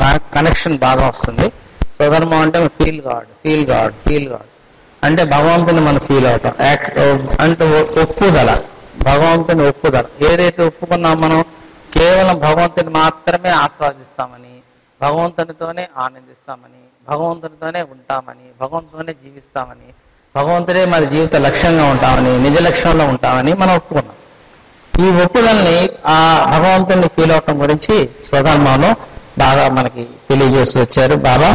Connection బాగా వస్తుంది స్వధర్మం అంటే feel God feel God feel God అంటే భగవంతుని మనం ఫీల్ అవుతాం యాక్ట్ అంటే ఒ- ఒప్పుదల భగవంతుని ఒప్పుదల ఏదైతే ఒప్పుకున్నాం మనం కేవలం భగవంతుని మాత్రమే ఆస్వాదిస్తామని భగవంతునితోనే ఆనందిస్తామని భగవంతునితోనే ఉంటామని భగవంతుతోనే జీవిస్తామని భగవంతుడే మన జీవిత లక్ష్యంగా ఉంటామని నిజ లక్ష్యంలో ఉంటామని మనం ఒప్పుకున్నాం ఈ ఒప్పుదల్ని ఆ భగవంతుని ఫీల్ అవటం గురించి స్వధర్మంలో బాగా మనకి తెలియజేసి వచ్చారు బాబా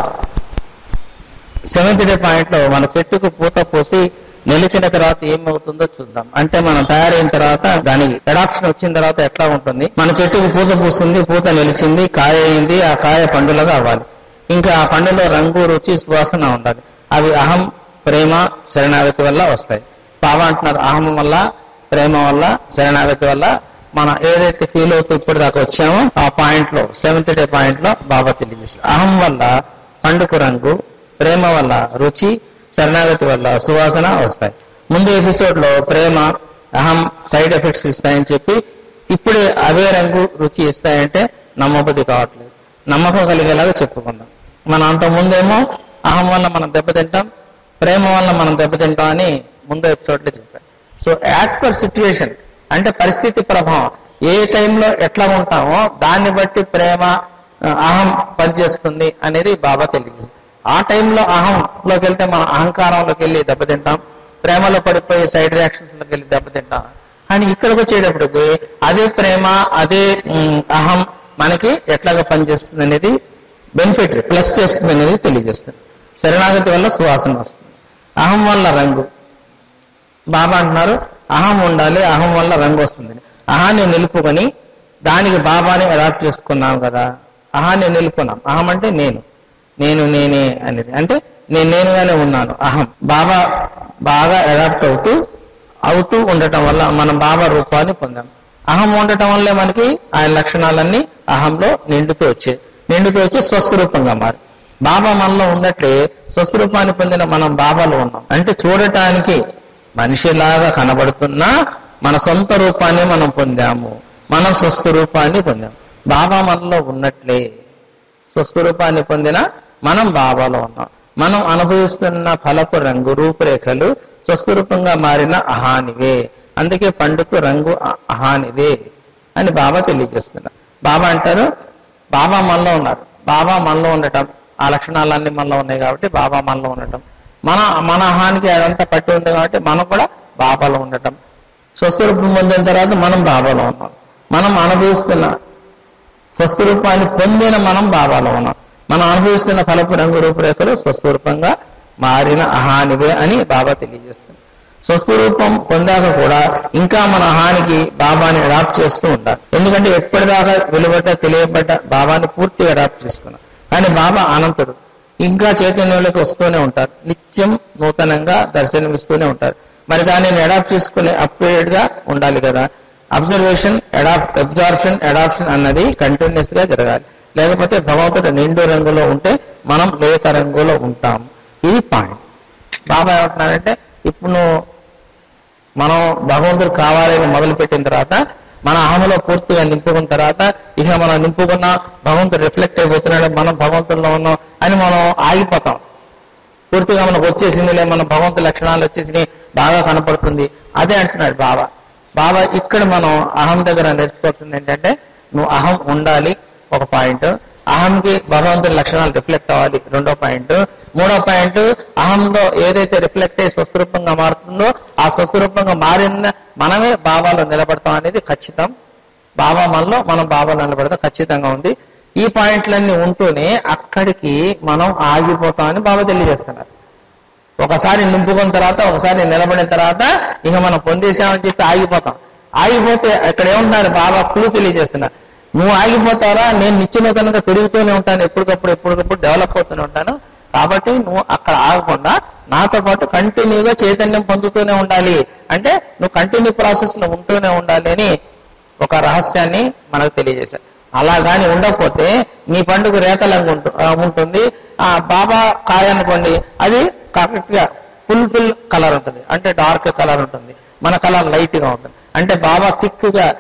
సెవెంత్ డే పాయింట్ లో మన చెట్టుకు పూత పోసి నిలిచిన తర్వాత ఏమవుతుందో చూద్దాం అంటే మనం తయారైన తర్వాత దానికి అడాప్షన్ వచ్చిన తర్వాత ఎట్లా ఉంటుంది మన చెట్టుకు పూత పూస్తుంది పూత నిలిచింది కాయ అయింది ఆ కాయ పండులాగా అవ్వాలి ఇంకా ఆ పండులో రంగు రుచి సువాసన ఉండాలి అవి అహం ప్రేమ శరణాగతి వల్ల వస్తాయి బాబా అంటున్నారు అహం వల్ల ప్రేమ వల్ల శరణాగతి వల్ల మనం ఏదైతే ఫీల్ అవుతూ ఇప్పుడు దాకా వచ్చామో ఆ పాయింట్ లో సెవెంత్ డే పాయింట్ లో బాబా తెలియజేస్తారు అహం వల్ల పండుకు రంగు ప్రేమ వల్ల రుచి శరణాగతి వల్ల సువాసన వస్తాయి ముందు ఎపిసోడ్ లో ప్రేమ అహం సైడ్ ఎఫెక్ట్స్ ఇస్తాయని చెప్పి ఇప్పుడే అవే రంగు రుచి ఇస్తాయంటే నమ్మబుద్ధి కావట్లేదు నమ్మకం కలిగేలాగా చెప్పుకుందాం మన అంత ముందేమో అహం వల్ల మనం దెబ్బతింటాం ప్రేమ వల్ల మనం దెబ్బతింటాం అని ముందు ఎపిసోడ్ లో చెప్పాను సో యాజ్ పర్ సిచ్యుయేషన్ అంటే పరిస్థితి ప్రభావం ఏ టైంలో ఎట్లా ఉంటామో దాన్ని బట్టి ప్రేమ ఆ, అహం పనిచేస్తుంది అనేది బాబా తెలియజేస్తుంది ఆ టైంలో అహంలోకి వెళ్తే మనం అహంకారంలోకి వెళ్ళి దెబ్బతింటాం ప్రేమలో పడిపోయి సైడ్ రియాక్షన్స్ లోకి వెళ్ళి దెబ్బతింటాం కానీ ఇక్కడికి వచ్చేటప్పటికి అదే ప్రేమ అదే ఉమ్, అహం మనకి ఎట్లాగా పనిచేస్తుంది అనేది బెనిఫిట్ ప్లస్ చేస్తుంది అనేది తెలియజేస్తుంది శరణాగతి వల్ల సువాసన వస్తుంది అహం వల్ల రంగు బాబా అంటున్నారు అహం ఉండాలి అహం వల్ల రంగు వస్తుంది అహాన్ని నిలుపుకొని దానికి బాబాని అడాప్ట్ చేసుకున్నాం కదా అహాన్ని నిలుపుకున్నాం అహం అంటే నేను నేను నేనే అనేది అంటే నేను నేనుగానే ఉన్నాను అహం బాబా బాగా అడాప్ట్ అవుతూ అవుతూ ఉండటం వల్ల మనం బాబా రూపాన్ని పొందాం అహం ఉండటం వల్లే మనకి ఆయన లక్షణాలన్నీ అహంలో నిండుతూ వచ్చాయి నిండుతూ వచ్చి స్వస్వరూపంగా మారి బాబా మనలో ఉన్నట్లే స్వస్వరూపాన్ని పొందిన మనం బాబాలో ఉన్నాం అంటే చూడటానికి మనిషిలాగా కనబడుతున్నా మన సొంత రూపాన్ని మనం పొందాము మన స్వస్వరూపాన్ని పొందాము బాబా మనలో ఉన్నట్లే స్వస్వరూపాన్ని పొందిన మనం బాబాలో ఉన్నాం మనం అనుభవిస్తున్న ఫలపు రంగు రూపురేఖలు స్వస్వరూపంగా మారిన అహానివే అందుకే పండుకు రంగు అ- అహానిదే అని బాబా తెలియజేస్తున్నారు బాబా అంటారు బాబా మనలో ఉన్నారు బాబా మనలో ఉండటం ఆ లక్షణాలన్నీ మనలో ఉన్నాయి కాబట్టి బాబా మనలో ఉండటం మన మన అహానికి అదంతా పట్టి ఉంది కాబట్టి మనం కూడా బాబాలో ఉండటం స్వస్వరూపం పొందిన తర్వాత మనం బాబాలో ఉన్నాం మనం అనుభవిస్తున్న స్వస్వరూపాన్ని పొందిన మనం బాబాలో ఉన్నాం మనం అనుభవిస్తున్న ఫలపు రంగు రూపురేఖలు స్వస్వరూపంగా మారిన అహానివే అని బాబా తెలియజేస్తుంది స్వస్వరూపం పొందాక కూడా ఇంకా మన అహానికి బాబాని అడాప్ట్ చేస్తూ ఉంటారు ఎందుకంటే ఎప్పటిదాకా వెలువడ్డ తెలియబడ్డ బాబాని పూర్తిగా అడాప్ట్ చేసుకున్నాం కానీ బాబా అనంతుడు ఇంకా చైతన్యంలోకి వస్తూనే ఉంటారు నిత్యం నూతనంగా దర్శనమిస్తూనే ఉంటారు మరి దానిని అడాప్ట్ చేసుకునే అప్డేట్ గా ఉండాలి కదా అబ్జర్వేషన్ అడాప్ట్ అబ్జార్ప్షన్ అడాప్షన్ అన్నది కంటిన్యూస్ గా జరగాలి లేకపోతే భగవంతుడు నిండు రంగులో ఉంటే మనం లేత రంగులో ఉంటాం ఇది పాయింట్ బాబా ఏమంటున్నారంటే ఇప్పుడు నువ్వు మనం భగవంతుడు కావాలని మొదలు పెట్టిన తర్వాత మన అహములో పూర్తిగా నింపుకున్న తర్వాత ఇక మనం నింపుకున్న భగవంతుడు రిఫ్లెక్ట్ అయిపోతున్నాడు మనం భగవంతుల్లో ఉన్నాం అని మనం ఆగిపోతాం పూర్తిగా మనకు వచ్చేసిందిలే మన భగవంతు లక్షణాలు వచ్చేసినాయి బాగా కనపడుతుంది అదే అంటున్నాడు బాబా బాబా ఇక్కడ మనం అహం దగ్గర నేర్చుకోవాల్సింది ఏంటంటే నువ్వు అహం ఉండాలి ఒక పాయింట్ అహంకి భగవంతుని లక్షణాలు రిఫ్లెక్ట్ అవ్వాలి రెండో పాయింట్ మూడో పాయింట్ అహంలో ఏదైతే రిఫ్లెక్ట్ అయ్యి స్వస్వరూపంగా మారుతుందో ఆ స్వస్వరూపంగా మారిన మనమే బాబాలో నిలబడతాం అనేది ఖచ్చితం బాబా మనలో మనం బాబాలో నిలబడతాం ఖచ్చితంగా ఉంది ఈ పాయింట్లన్నీ ఉంటూనే అక్కడికి మనం ఆగిపోతామని బాబా తెలియజేస్తున్నారు ఒకసారి నింపుకున్న తర్వాత ఒకసారి నిలబడిన తర్వాత ఇక మనం పొందేసామని చెప్పి ఆగిపోతాం ఆగిపోతే ఇక్కడ ఏమంటున్నారు బాబా క్లూ తెలియజేస్తున్నారు నువ్వు ఆగిపోతారా నేను నిత్యనూతనంగా పెరుగుతూనే ఉంటాను ఎప్పటికప్పుడు ఎప్పటికప్పుడు డెవలప్ అవుతూనే ఉంటాను కాబట్టి నువ్వు అక్కడ ఆగకుండా నాతో పాటు కంటిన్యూగా చైతన్యం పొందుతూనే ఉండాలి అంటే నువ్వు కంటిన్యూ ప్రాసెస్ లో ఉంటూనే ఉండాలి అని ఒక రహస్యాన్ని మనకు తెలియజేశారు అలా కానీ ఉండకపోతే నీ పండుగ రేతలంగా ఉంటు ఆ, ఉంటుంది ఆ బాబా కాయ అనుకోండి అది కరెక్ట్ గా ఫుల్ ఫుల్ కలర్ ఉంటుంది అంటే డార్క్ కలర్ ఉంటుంది మన కలర్ లైట్ గా ఉంటుంది అంటే బాబా థిక్ గా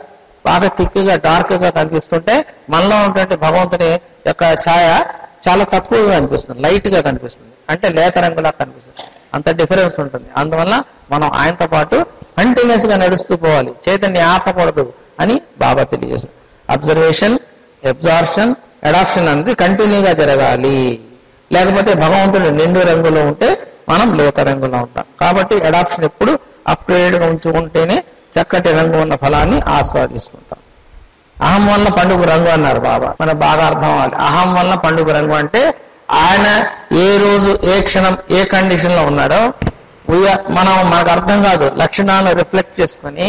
బాగా తిక్కుగా డార్క్ గా కనిపిస్తుంటే మనలో ఉన్నటువంటి భగవంతుని యొక్క ఛాయ చాలా తక్కువగా కనిపిస్తుంది లైట్ గా కనిపిస్తుంది అంటే లేత రంగులా కనిపిస్తుంది అంత డిఫరెన్స్ ఉంటుంది అందువల్ల మనం ఆయనతో పాటు కంటిన్యూస్ గా నడుస్తూ పోవాలి చైతన్య ఆపకూడదు అని బాబా తెలియజేస్తుంది అబ్జర్వేషన్ అబ్జార్షన్ అడాప్షన్ అనేది కంటిన్యూగా జరగాలి లేకపోతే భగవంతుడు నిండు రంగులో ఉంటే మనం లేత రంగులో ఉంటాం కాబట్టి అడాప్షన్ ఎప్పుడు అప్ గా ఉంచుకుంటేనే చక్కటి రంగు ఉన్న ఫలాన్ని ఆస్వాదిస్తుంటాం అహం వల్ల పండుగ రంగు అన్నారు బాబా మనకు బాగా అర్థం అవ్వాలి అహం వల్ల పండుగ రంగు అంటే ఆయన ఏ రోజు ఏ క్షణం ఏ కండిషన్ లో ఉన్నాడో ఉయ్య- మనం మనకు అర్థం కాదు లక్షణాలను రిఫ్లెక్ట్ చేసుకొని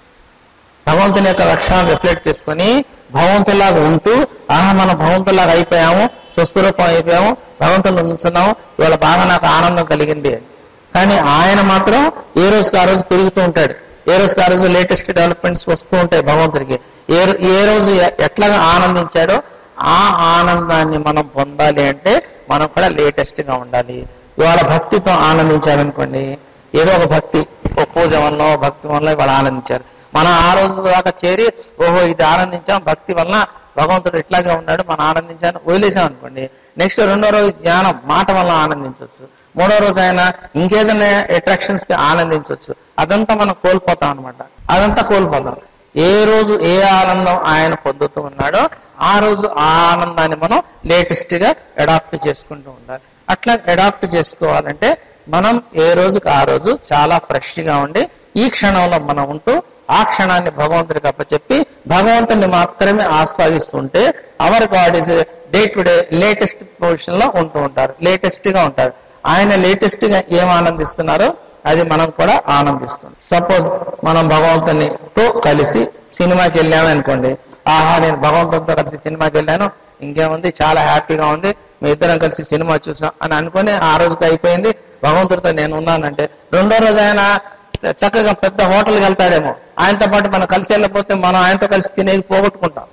భగవంతుని యొక్క లక్షణాలు రిఫ్లెక్ట్ చేసుకొని భగవంతులాగా ఉంటూ ఆహా మనం భగవంతులాగా అయిపోయాము స్వస్వరూపం అయిపోయాము భగవంతుని ఉంచున్నాము ఇవాళ బాగా నాకు ఆనందం కలిగింది అని. కానీ ఆయన మాత్రం ఏ రోజుకి ఆ రోజు పెరుగుతూ ఉంటాడు ఏ రోజుకి ఆ రోజు లేటెస్ట్ డెవలప్మెంట్స్ వస్తూ ఉంటాయి భగవంతుడికి ఏ రో- ఏ రోజు ఎ- ఎట్లాగా ఆనందించాడో ఆ ఆనందాన్ని మనం పొందాలి అంటే మనం కూడా లేటెస్ట్ గా ఉండాలి ఇవాళ భక్తితో ఆనందించారనుకోండి ఏదో ఒక భక్తి ఒక పూజ వల్ల భక్తి వల్ల ఇవాళ ఆనందించారు మనం ఆ రోజు దాకా చేరి ఓహో ఇది ఆనందించాం భక్తి వలన భగవంతుడు ఇట్లాగే ఉన్నాడు మనం ఆనందించాను వదిలేసాం అనుకోండి నెక్స్ట్ రెండో రోజు జ్ఞానం మాట వల్ల ఆనందించవచ్చు మూడో రోజు ఆయన ఇంకేదైనా అట్రాక్షన్స్ కి ఆనందించవచ్చు అదంతా మనం కోల్పోతాం అనమాట అదంతా కోల్పోతాం ఏ రోజు ఏ ఆనందం ఆయన పొందుతూ ఉన్నాడో ఆ రోజు ఆ ఆనందాన్ని మనం లేటెస్ట్ గా అడాప్ట్ చేసుకుంటూ ఉండాలి అట్లా అడాప్ట్ చేసుకోవాలంటే మనం ఏ రోజుకి ఆ రోజు చాలా ఫ్రెష్ గా ఉండి ఈ క్షణంలో మనం ఉంటూ ఆ క్షణాన్ని భగవంతుడికి అప్పచెప్పి భగవంతుని మాత్రమే ఆస్వాదిస్తుంటే our God is day to day latest position లో ఉంటూ ఉంటారు లేటెస్ట్ గా ఉంటారు ఆయన లేటెస్ట్ గా ఏం ఆనందిస్తున్నారో అది మనం కూడా ఆనందిస్తుంది సపోజ్ మనం భగవంతునితో కలిసి సినిమాకి వెళ్ళాము అనుకోండి ఆహా నేను భగవంతునితో కలిసి సినిమాకి వెళ్ళాను ఇంకేముంది చాలా హ్యాపీగా ఉంది మీ ఇద్దరం కలిసి సినిమా చూసాం అని అనుకుని ఆ రోజుకి అయిపోయింది భగవంతుడితో నేను ఉన్నానంటే రెండో రోజు ఆయన చక్కగా పెద్ద హోటల్కి వెళ్తాడేమో ఆయనతో పాటు మనం కలిసి వెళ్ళకపోతే మనం ఆయనతో కలిసి తినేది పోగొట్టుకుంటాం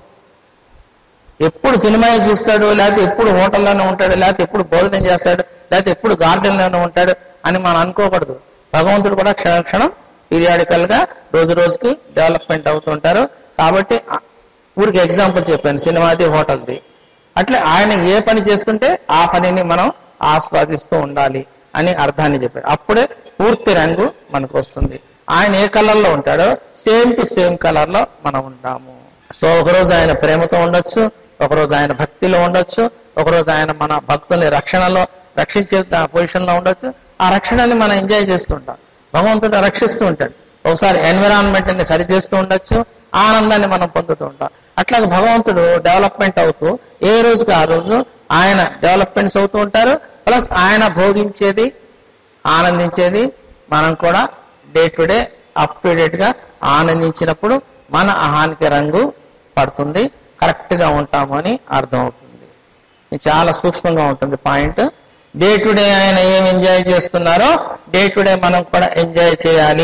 ఎప్పుడు సినిమా చూస్తాడు లేకపోతే ఎప్పుడు హోటల్లోనే ఉంటాడు లేకపోతే ఎప్పుడు భోజనం చేస్తాడు లేకపోతే ఎప్పుడు గార్డెన్లోనే ఉంటాడు అని మనం అనుకోకూడదు భగవంతుడు కూడా క్షణ క్షణం పీరియాడికల్ గా రోజు రోజుకి డెవలప్మెంట్ అవుతుంటారు కాబట్టి ఆ- ఊరికి ఎగ్జాంపుల్ చెప్పాను సినిమాది హోటల్ది అట్లే ఆయన ఏ పని చేస్తుంటే ఆ పనిని మనం ఆస్వాదిస్తూ ఉండాలి అని అర్థాన్ని చెప్పారు అప్పుడే పూర్తి రంగు మనకు వస్తుంది ఆయన ఏ కలర్ లో ఉంటాడో సేమ్ టు సేమ్ కలర్ లో మనం ఉంటాము సో ఒకరోజు ఆయన ప్రేమతో ఉండొచ్చు ఒకరోజు ఆయన భక్తిలో ఉండొచ్చు ఒకరోజు ఆయన మన భక్తుల్ని రక్షణలో రక్షించే పొజిషన్ లో ఉండొచ్చు ఆ రక్షణని మనం ఎంజాయ్ చేస్తుంటాం భగవంతుడు రక్షిస్తూ ఉంటాడు ఒకసారి ఎన్విరాన్మెంట్ ని సరి చేస్తూ ఉండొచ్చు ఆనందాన్ని మనం పొందుతూ ఉంటాం అట్లాగే భగవంతుడు డెవలప్మెంట్ అవుతూ ఏ రోజుకి ఆ రోజు ఆయన డెవలప్మెంట్స్ అవుతూ ఉంటారు ప్లస్ ఆయన భోగించేది ఆనందించేది మనం కూడా day to day up to date గా ఆనందించినప్పుడు మన అహానికి రంగు పడుతుంది కరెక్ట్ గా ఉంటాము అని అర్థం అవుతుంది ఇది చాలా సూక్ష్మంగా ఉంటుంది పాయింట్ డే టు డే ఆయన ఏం ఎంజాయ్ చేస్తున్నారో డే టు డే మనం కూడా ఎంజాయ్ చేయాలి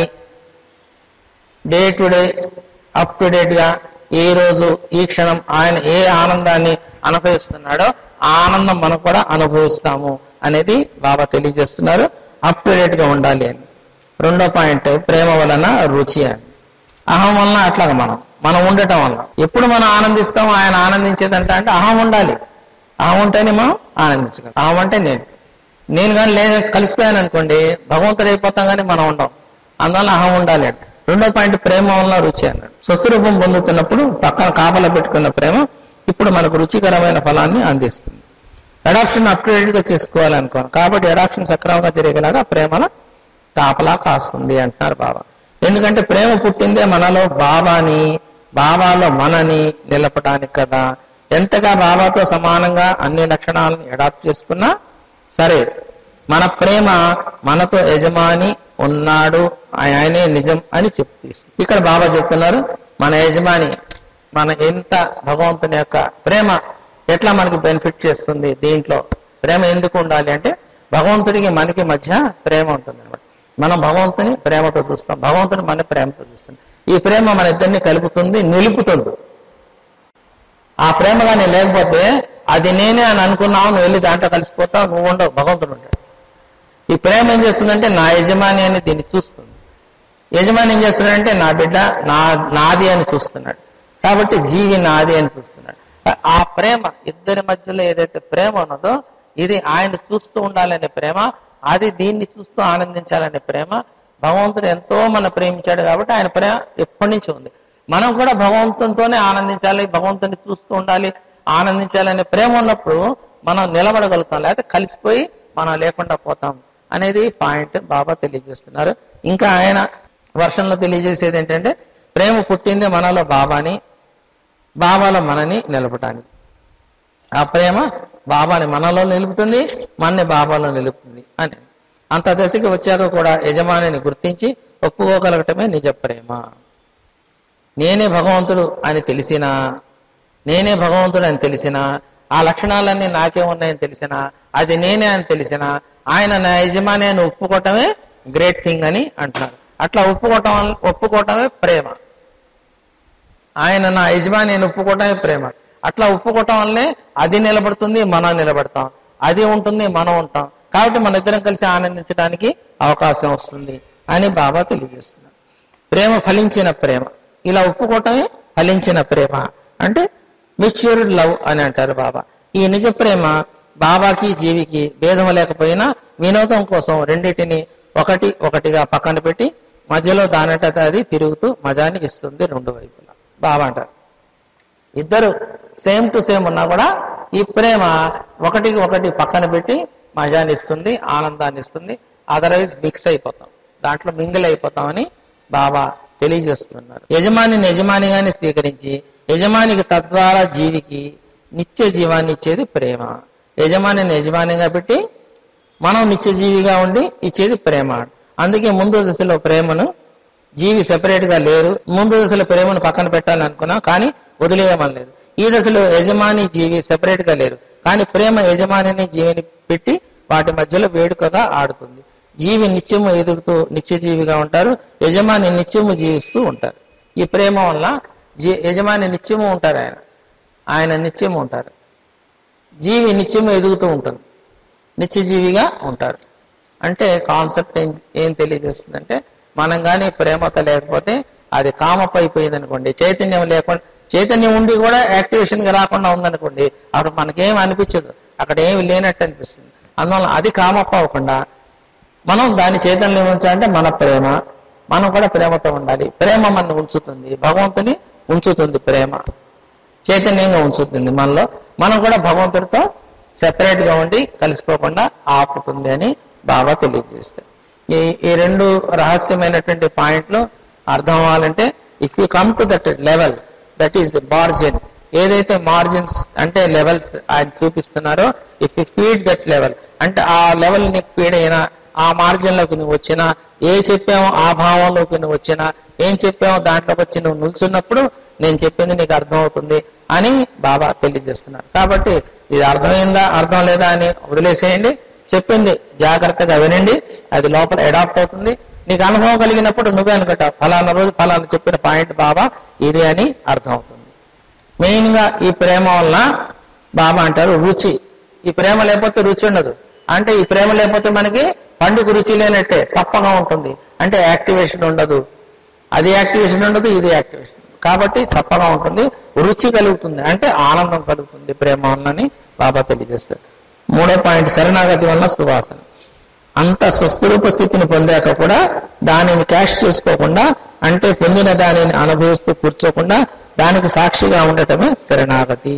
day to day up to date గా ఏ రోజు ఈ క్షణం ఆయన ఏ ఆనందాన్ని అనుభవిస్తున్నాడో ఆ ఆనందం మనం కూడా అనుభవిస్తాము అనేది బాబా తెలియజేస్తున్నారు అప్ టు డేట్ గా ఉండాలి అని రెండో పాయింట్ ప్రేమ వలన రుచి అని అహం వలన అట్లాగా మనం మనం ఉండటం వల్ల ఎప్పుడు మనం ఆనందిస్తాం ఆయన ఆనందించేదంట అంటే అహం ఉండాలి అహం ఉంటేనే మనం ఆనందించగలం అహం అంటే నేను నేను కానీ లేదు కలిసిపోయాను అనుకోండి భగవంతుడు అయిపోతాం కానీ మనం ఉండం అందువల్ల అహం ఉండాలి అంటే రెండో పాయింట్ ప్రేమ వల్ల రుచి అన్నాడు స్వస్వరూపం పొందుతున్నప్పుడు పక్కన కాపలా పెట్టుకున్న ప్రేమ ఇప్పుడు మనకు రుచికరమైన ఫలాన్ని అందిస్తుంది అడాప్షన్ అప్గ్రేడ్ గా చేసుకోవాలనుకోను కాబట్టి అడాప్షన్ సక్రమంగా జరిగేలాగా ప్రేమను కాపలా కాస్తుంది అంటున్నారు బాబా ఎందుకంటే ప్రేమ పుట్టిందే మనలో బాబాని బాబాలో మనని నిలపడానికి కదా ఎంతగా బాబాతో సమానంగా అన్ని లక్షణాలను అడాప్ట్ చేసుకున్నా సరే మన ప్రేమ మనతో యజమాని ఉన్నాడు ఆయనే నిజం అని చెప్తీ ఇక్కడ బాబా చెప్తున్నారు మన యజమాని మన ఎంత భగవంతుని యొక్క ప్రేమ ఎట్లా మనకి బెనిఫిట్ చేస్తుంది దీంట్లో ప్రేమ ఎందుకు ఉండాలి అంటే భగవంతుడికి మనకి మధ్య ప్రేమ ఉంటుంది అనమాట మనం భగవంతుని ప్రేమతో చూస్తాం భగవంతుని మన ప్రేమతో చూస్తాం ఈ ప్రేమ మన ఇద్దరిని కలుపుతుంది నిలుపుతుంది ఆ ప్రేమ కానీ లేకపోతే అది నేనే అని అనుకున్నావు నువ్వు వెళ్ళి దాంట్లో కలిసిపోతావు నువ్వు ఉండవు భగవంతుడు ఉంటాడు ఈ ప్రేమ ఏం చేస్తుందంటే నా యజమాని అని దీన్ని చూస్తుంది యజమాని ఏం చేస్తున్నాడంటే నా బిడ్డ నా నాది అని చూస్తున్నాడు కాబట్టి జీవి నాది అని చూస్తున్నాడు ఆ ప్రేమ ఇద్దరి మధ్యలో ఏదైతే ప్రేమ ఉన్నదో ఇది ఆయన చూస్తూ ఉండాలనే ప్రేమ అది దీన్ని చూస్తూ ఆనందించాలనే ప్రేమ భగవంతుడు ఎంతో మన ప్రేమించాడు కాబట్టి ఆయన ప్రేమ ఎప్పటి నుంచి ఉంది మనం కూడా భగవంతునితోనే ఆనందించాలి భగవంతుని చూస్తూ ఉండాలి ఆనందించాలనే ప్రేమ ఉన్నప్పుడు మనం నిలబడగలుగుతాం లేకపోతే కలిసిపోయి మనం లేకుండా పోతాం అనేది పాయింట్ బాబా తెలియజేస్తున్నారు ఇంకా ఆయన వర్షంలో తెలియజేసేది ఏంటంటే ప్రేమ పుట్టింది మనలో బాబాని బాబాలో మనని నిలపటానికి ఆ ప్రేమ బాబాని మనలో నిలుపుతుంది మనని బాబాలో నిలుపుతుంది అని అంత దశకి వచ్చాక కూడా యజమానిని గుర్తించి ఒప్పుకోగలగటమే నిజ ప్రేమ నేనే భగవంతుడు అని తెలిసినా నేనే భగవంతుడు అని తెలిసినా ఆ లక్షణాలన్నీ నాకే ఉన్నాయని తెలిసినా అది నేనే అని తెలిసినా ఆయన నా యజమాని అని ఒప్పుకోవటమే గ్రేట్ థింగ్ అని అంటున్నారు అట్లా ఒప్పుకోవటం వల్ల- ఒప్పుకోవటమే ప్రేమ ఆయన నా యజమాని అని ఒప్పుకోవటమే ప్రేమ అట్లా ఒప్పుకోవటం వల్లే అది నిలబడుతుంది మనం నిలబడతాం అది ఉంటుంది మనం ఉంటాం కాబట్టి మన ఇద్దరం కలిసి ఆనందించడానికి అవకాశం వస్తుంది అని బాబా తెలియజేస్తున్నారు ప్రేమ ఫలించిన ప్రేమ ఇలా ఒప్పుకోవటమే ఫలించిన ప్రేమ అంటే మెచ్యూర్డ్ లవ్ అని అంటారు బాబా ఈ నిజ ప్రేమ బాబాకి జీవికి భేదం లేకపోయినా వినోదం కోసం రెండింటిని ఒకటి ఒకటిగా పక్కన పెట్టి మధ్యలో దానట అది తిరుగుతూ మజానికి ఇస్తుంది రెండు వైపులా బాబా అంటారు ఇద్దరు సేమ్ టు సేమ్ ఉన్నా కూడా ఈ ప్రేమ ఒకటికి ఒకటి పక్కన పెట్టి మజాని ఇస్తుంది ఆనందాన్ని ఇస్తుంది అదర్వైజ్ మిక్స్ అయిపోతాం దాంట్లో మింగిల్ అయిపోతామని బాబా తెలియజేస్తున్నారు యజమానిని యజమానిగానే స్వీకరించి యజమానికి తద్వారా జీవికి నిత్య జీవాన్ని ఇచ్చేది ప్రేమ యజమానిని యజమానిగా పెట్టి మనం నిత్యజీవిగా ఉండి ఇచ్చేది ప్రేమ అందుకే ముందు దశలో ప్రేమను జీవి సెపరేట్ గా లేరు ముందు దశలో ప్రేమను పక్కన పెట్టాలనుకున్నా కానీ వదిలేయమనలేదు ఈ దశలో యజమాని జీవి సెపరేట్ గా లేరు కానీ ప్రేమ యజమానిని జీవిని పెట్టి వాటి మధ్యలో వేడుకగా ఆడుతుంది జీవి నిత్యము ఎదుగుతూ నిత్యజీవిగా ఉంటారు యజమాని నిత్యము జీవిస్తూ ఉంటారు ఈ ప్రేమ వల్ల జీ యజమాని నిత్యము ఉంటారు ఆయన ఆయన నిత్యము ఉంటారు జీవి నిత్యము ఎదుగుతూ ఉంటుంది నిత్యజీవిగా ఉంటారు అంటే కాన్సెప్ట్ ఏం ఏం తెలియజేస్తుందంటే మనం కానీ ప్రేమతో లేకపోతే అది కామప్ అయిపోయింది అనుకోండి చైతన్యం లేకుండా చైతన్యం ఉండి కూడా యాక్టివేషన్ గా రాకుండా ఉందనుకోండి అప్పుడు మనకేం అనిపించదు అక్కడ ఏమి లేనట్టు అనిపిస్తుంది అందువల్ల అది కామప్ అవ్వకుండా మనం దాని చైతన్యం ఉంచాలంటే మన ప్రేమ మనం కూడా ప్రేమతో ఉండాలి ప్రేమ మన ఉంచుతుంది భగవంతుని ఉంచుతుంది ప్రేమ చైతన్యంగా ఉంచుతుంది మనలో మనం కూడా భగవంతుడితో సెపరేట్ గా ఉండి కలిసిపోకుండా ఆపుతుంది అని బాగా తెలియజేస్తారు ఈ ఈ రెండు రహస్యమైనటువంటి పాయింట్లు అర్థం అవ్వాలంటే if you come to that level that is the margin ఏదైతే మార్జిన్స్ అంటే లెవెల్స్ ఆయన చూపిస్తున్నారో if you feed that level అంటే ఆ లెవెల్ నీకు ఫీడ్ అయినా ఆ మార్జిన్ లోకి నువ్వు వచ్చినా ఏ చెప్పామో ఆ భావంలోకి నువ్వు వచ్చినా ఏం చెప్పామో దాంట్లోకి వచ్చి నువ్వు నిల్చున్నప్పుడు నేను చెప్పింది నీకు అర్థమవుతుంది అని బాబా తెలియజేస్తున్నారు కాబట్టి ఇది అర్థమైందా అర్థం లేదా అని వదిలేసేయండి చెప్పింది జాగ్రత్తగా వినండి అది లోపల అడాప్ట్ అవుతుంది నీకు అనుభవం కలిగినప్పుడు నువ్వే అనుకుంటావు ఫలానా రోజు ఫలానా చెప్పిన పాయింట్ బాబా ఇది అని అర్థమవుతుంది మెయిన్ గా ఈ ప్రేమ వలన బాబా అంటారు రుచి ఈ ప్రేమ లేకపోతే రుచి ఉండదు అంటే ఈ ప్రేమ లేకపోతే మనకి పండుగ రుచి లేనట్టే చప్పగా ఉంటుంది అంటే యాక్టివేషన్ ఉండదు అది యాక్టివేషన్ ఉండదు ఇది యాక్టివేషన్ కాబట్టి చప్పగా ఉంటుంది రుచి కలుగుతుంది అంటే ఆనందం కలుగుతుంది ప్రేమ వలనని బాబా తెలియజేస్తారు మూడో పాయింట్ శరణాగతి వల్ల సువాసన అంత స్వస్వరూప స్థితిని పొందాక కూడా దానిని క్యాష్ చేసుకోకుండా అంటే పొందిన దానిని అనుభవిస్తూ కూర్చోకుండా దానికి సాక్షిగా ఉండటమే శరణాగతి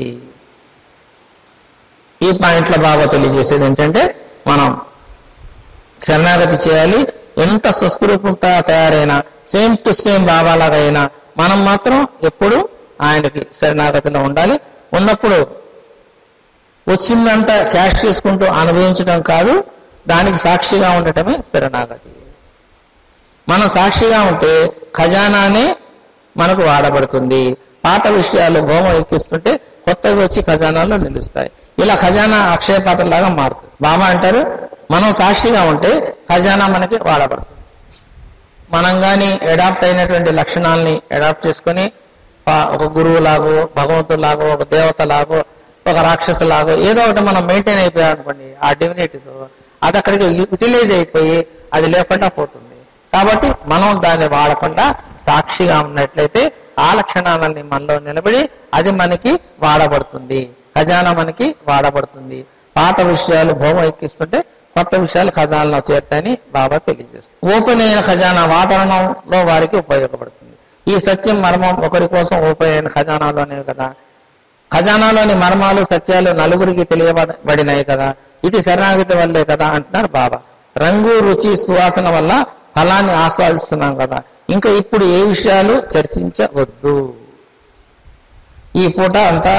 ఈ పాయింట్లో బాగా తెలియజేసేది ఏంటంటే మనం శరణాగతి చేయాలి ఎంత స్వస్వరూపంతో తయారైనా సేమ్ టు సేమ్ బాబాలాగా అయినా మనం మాత్రం ఎప్పుడు ఆయనకి శరణాగతిలో ఉండాలి ఉన్నప్పుడు వచ్చిందంతా క్యాష్ చేసుకుంటూ అనుభవించడం కాదు దానికి సాక్షిగా ఉండటమే శరణాగతి మనం సాక్షిగా ఉంటే ఖజానానే మనకు వాడబడుతుంది పాత విషయాలు హోమం ఎక్కిస్తుంటే కొత్తవి వచ్చి ఖజానాలో నిలుస్తాయి ఇలా ఖజానా అక్షయ పాత్రలాగా మారుతుంది బాబా అంటారు మనం సాక్షిగా ఉంటే ఖజానా మనకి వాడబడుతుంది మనం కానీ అడాప్ట్ అయినటువంటి లక్షణాలని అడాప్ట్ చేసుకొని ప- ఒక గురువు లాగో భగవంతుడు లాగో ఒక దేవత లాగో ఒక రాక్షసు లాగో ఏదో ఒకటి మనం మెయింటైన్ అయిపోయాం అనుకోండి ఆ డివినిటీతో అది అక్కడికి యూటిలైజ్ అయిపోయి అది లేకుండా పోతుంది కాబట్టి మనం దాన్ని వాడకుండా సాక్షిగా ఉన్నట్లయితే ఆ లక్షణాలన్నీ మనలో నిలబడి అది మనకి వాడబడుతుంది ఖజానా మనకి వాడబడుతుంది పాత విషయాలు భూమ ఎక్కిస్తుంటే కొత్త విషయాలు ఖజానాలో చేరుతాయని బాబా తెలియజేస్తారు ఓపెన్ అయిన ఖజానా వాతావరణంలో వారికి ఉపయోగపడుతుంది ఈ సత్యం మర్మం ఒకరి కోసం ఓపెన్ అయిన ఖజానాలోనే కదా ఖజానాలోని మర్మాలు సత్యాలు నలుగురికి తెలియబడినాయి కదా ఇది శరణాగతి వల్లే కదా అంటున్నారు బాబా రంగు రుచి సువాసన వల్ల ఫలాన్ని ఆస్వాదిస్తున్నాం కదా ఇంకా ఇప్పుడు ఏ విషయాలు చర్చించవద్దు ఈ పూట అంతా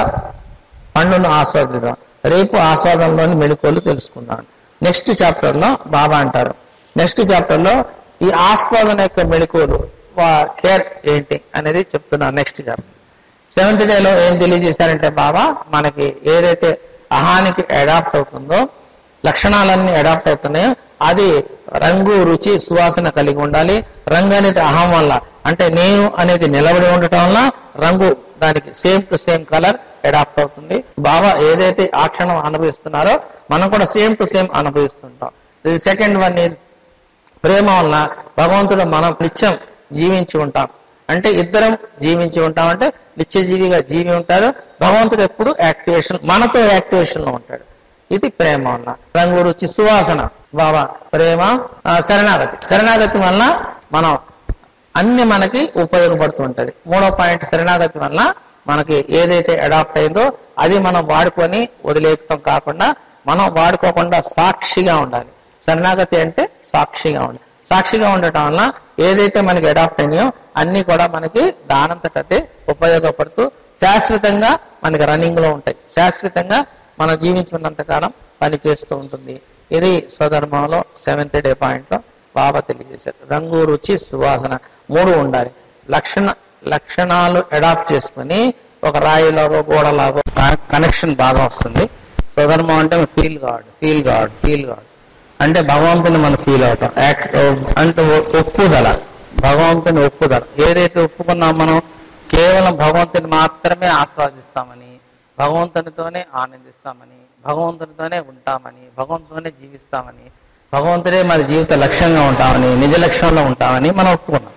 పండును ఆస్వాదిద్దాం రేపు ఆస్వాదంలోని మెళుకోలు తెలుసుకుందాం నెక్స్ట్ చాప్టర్లో బాబా అంటారు నెక్స్ట్ చాప్టర్లో ఈ ఆస్వాదన యొక్క మెళుకోలు కేర్ ఏంటి అనేది చెప్తున్నారు నెక్స్ట్ చాప్టర్ సెవెంత్ డేలో ఏం తెలియజేశారంటే బాబా మనకి ఏదైతే అహానికి అడాప్ట్ అవుతుందో లక్షణాలన్నీ అడాప్ట్ అవుతున్నాయో అది రంగు రుచి సువాసన కలిగి ఉండాలి రంగు అనేది అహం వల్ల అంటే నేను అనేది నిలబడి ఉండటం వల్ల రంగు దానికి same to same colour adapt అవుతుంది బాబా ఏదైతే ఆ క్షణం అనుభవిస్తున్నారో మనం కూడా సేమ్ టు సేమ్ అనుభవిస్తుంటాం ఇది సెకండ్ వన్ ఈజ్ ప్రేమ వలన భగవంతుడు మనం నిత్యం జీవించి ఉంటాం అంటే ఇద్దరం జీవించి ఉంటాం అంటే నిత్యజీవిగా జీవి ఉంటారు భగవంతుడు ఎప్పుడు యాక్టివేషన్ మనతో యాక్టివేషన్ లో ఉంటాడు ఇది ప్రేమ వలన రంగు రుచి సువాసన బాబా ప్రేమ ఆ, శరణాగతి శరణాగతి వలన మనం అన్ని మనకి ఉపయోగపడుతూ ఉంటది మూడో పాయింట్ శరణాగతి వలన మనకి ఏదైతే అడాప్ట్ అయిందో అది మనం వాడుకొని వదిలేయటం కాకుండా మనం వాడుకోకుండా సాక్షిగా ఉండాలి శరణాగతి అంటే సాక్షిగా ఉండాలి సాక్షిగా ఉండటం వలన ఏదైతే మనకి అడాప్ట్ అయినాయో అన్ని కూడా మనకి దానంతటదే ఉపయోగపడుతూ శాశ్వతంగా మనకి రన్నింగ్ లో ఉంటాయి శాశ్వతంగా మనం జీవించున్నంత కాలం పనిచేస్తూ ఉంటుంది ఇది స్వధర్మంలో సెవెంత్ డే పాయింట్ లో బాబా తెలియజేశారు రంగు రుచి సువాసన మూడు ఉండాలి లక్షణ లక్షణాలు అడాప్ట్ చేసుకుని ఒక రాయిలాగో గోడలాగో కనెక్షన్ బాగా వస్తుంది స్వధర్మం అంటే feel God feel God feel God అంటే భగవంతుని మనం ఫీల్ అవుతాం యాక్ట్ అంటే ఒ- ఒప్పుదల భగవంతుని ఒప్పుదల ఏదైతే ఒప్పుకున్నాం మనం కేవలం భగవంతుని మాత్రమే ఆస్వాదిస్తామని భగవంతునితోనే ఆనందిస్తామని భగవంతునితోనే ఉంటామని భగవంతునే జీవిస్తామని భగవంతుడే మన జీవిత లక్ష్యంగా ఉంటామని నిజ లక్ష్యంలో ఉంటామని మనం ఒప్పుకున్నాం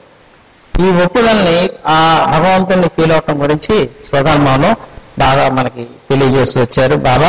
ఈ ఒప్పుదల్ని ఆ భగవంతుని ఫీల్ అవటం గురించి స్వధర్మంలో బాగా మనకి తెలియజేసి వచ్చారు బాబా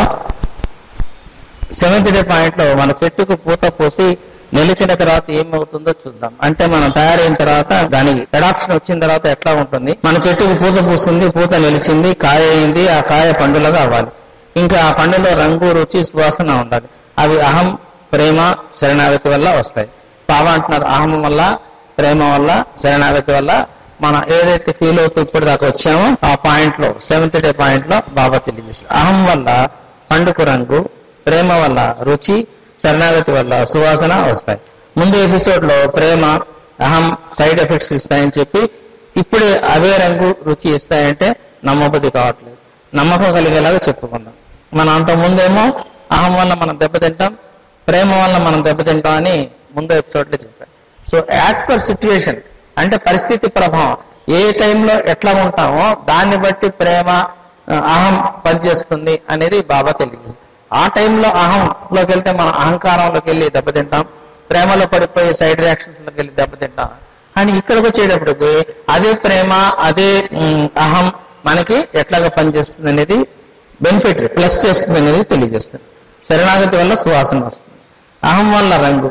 సెవెంత్ డే పాయింట్ లో మన చెట్టుకు పూత పోసి నిలిచిన తర్వాత ఏమవుతుందో చూద్దాం అంటే మనం తయారైన తర్వాత దానికి అడాప్షన్ వచ్చిన తర్వాత ఎట్లా ఉంటుంది మన చెట్టుకు పూత పూస్తుంది పూత నిలిచింది కాయ అయింది ఆ కాయ పండులాగా అవ్వాలి ఇంకా ఆ పండులో రంగు రుచి సువాసన ఉండాలి అవి అహం ప్రేమ శరణాగతి వల్ల వస్తాయి బాబా అంటున్నారు అహం వల్ల ప్రేమ వల్ల శరణాగతి వల్ల మనం ఏదైతే ఫీల్ అవుతూ ఇప్పుడు దాకా వచ్చామో ఆ పాయింట్ లో సెవెంత్ డే పాయింట్ లో బాబా తెలియజేస్తారు అహం వల్ల పండుకు రంగు ప్రేమ వల్ల రుచి శరణాగతి వల్ల సువాసన వస్తాయి ముందు ఎపిసోడ్ లో ప్రేమ అహం సైడ్ ఎఫెక్ట్స్ ఇస్తాయని చెప్పి ఇప్పుడే అవే రంగు రుచి ఇస్తాయంటే నమ్మబుద్ధి కావట్లేదు నమ్మకం కలిగేలాగా చెప్పుకుందాం మనం అంత ముందేమో అహం వల్ల మనం దెబ్బతింటాం ప్రేమ వల్ల మనం దెబ్బతింటాం అని ముందు ఎపిసోడ్ లో చెప్పారు సో యాజ్ పర్ సిచ్యుయేషన్ అంటే పరిస్థితి ప్రభావం ఏ టైంలో ఎట్లా ఉంటామో దాన్ని బట్టి ప్రేమ ఆ, అహం పనిచేస్తుంది అనేది బాబా తెలియజేస్తుంది ఆ టైంలో అహంలోకి వెళ్తే మనం అహంకారంలోకి వెళ్ళి దెబ్బతింటాం ప్రేమలో పడిపోయి సైడ్ రియాక్షన్స్ లోకి వెళ్ళి దెబ్బతింటాం కానీ ఇక్కడికి వచ్చేటప్పటికి అదే ప్రేమ అదే ఉమ్, అహం మనకి ఎట్లాగా పనిచేస్తుంది అనేది బెనిఫిట్ ప్లస్ చేస్తుంది అనేది తెలియజేస్తుంది శరణాగతి వల్ల సువాసన వస్తుంది అహం వల్ల రంగు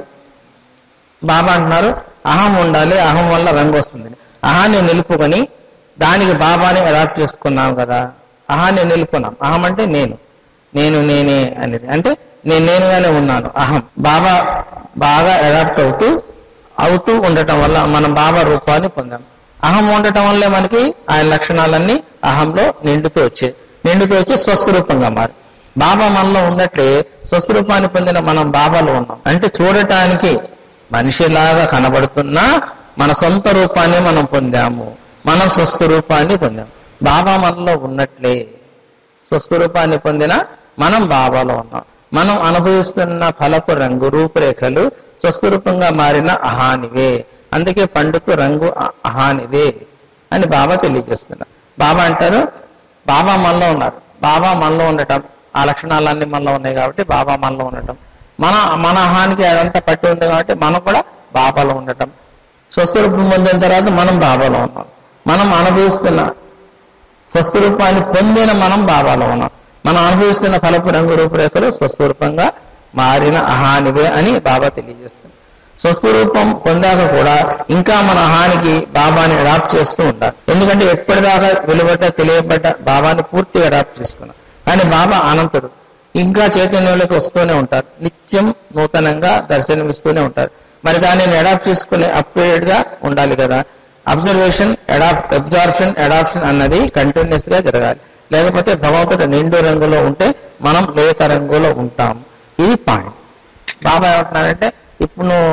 బాబా అంటున్నారు అహం ఉండాలి అహం వల్ల రంగు వస్తుంది అహాన్ని నిలుపుకొని దానికి బాబాని అడాప్ట్ చేసుకున్నాం కదా అహాన్ని నిలుపుకున్నాం అహం అంటే నేను నేను నేనే అనేది అంటే నేను నేనుగానే ఉన్నాను అహం బాబా బాగా అడాప్ట్ అవుతూ అవుతూ ఉండటం వల్ల మనం బాబా రూపాన్ని పొందాం అహం ఉండటం వల్లే మనకి ఆయన లక్షణాలన్నీ అహంలో నిండుతూ వచ్చాయి నిండుతూ వచ్చి స్వస్వరూపంగా మారి బాబా మనలో ఉన్నట్లే స్వస్వరూపాన్ని పొందిన మనం బాబాలో ఉన్నాం అంటే చూడటానికి మనిషిలాగా కనబడుతున్నా మన సొంత రూపాన్ని మనం పొందాము మన స్వస్వరూపాన్ని పొందాం బాబా మనలో ఉన్నట్లే స్వస్వరూపాన్ని పొందిన మనం బాబాలో ఉన్నాం మనం అనుభవిస్తున్న ఫలపు రంగు రూపురేఖలు స్వస్వరూపంగా మారిన అహానివే అందుకే పండుకు రంగు అ- అహానిదే అని బాబా తెలియజేస్తున్నారు బాబా అంటారు బాబా మనలో ఉన్నారు బాబా మనలో ఉండటం ఆ లక్షణాలన్నీ మనలో ఉన్నాయి కాబట్టి బాబా మనలో ఉండటం మన మన అహానికి అదంతా పట్టి ఉంది కాబట్టి మనం కూడా బాబాలో ఉండటం స్వస్వరూపం పొందిన తర్వాత మనం బాబాలో ఉన్నాం మనం అనుభవిస్తున్న స్వస్వరూపాన్ని పొందిన మనం బాబాలో ఉన్నాం మనం అనుభవిస్తున్న ఫలపు రంగు రూపురేఖలు స్వస్వరూపంగా మారిన అహానివే అని బాబా తెలియజేస్తుంది స్వస్వరూపం పొందాక కూడా ఇంకా మన అహానికి బాబాని అడాప్ట్ చేస్తూ ఉంటారు ఎందుకంటే ఎప్పటిదాకా వెలువడ్డ తెలియబడ్డ బాబాని పూర్తిగా అడాప్ట్ చేసుకున్నాం కానీ బాబా అనంతుడు ఇంకా చైతన్యంలోకి వస్తూనే ఉంటారు నిత్యం నూతనంగా దర్శనమిస్తూనే ఉంటారు మరి దానిని అడాప్ట్ చేసుకునే అప్డేటెడ్ గా ఉండాలి కదా అబ్జర్వేషన్ అడాప్ట్ అబ్జార్ప్షన్ అడాప్షన్ అన్నది కంటిన్యూస్ గా జరగాలి లేకపోతే భగవంతుడు నిండు రంగులో ఉంటే మనం లేత రంగులో ఉంటాం ఇది పాయింట్ బాబా ఏమంటున్నారంటే ఇప్పుడు నువ్వు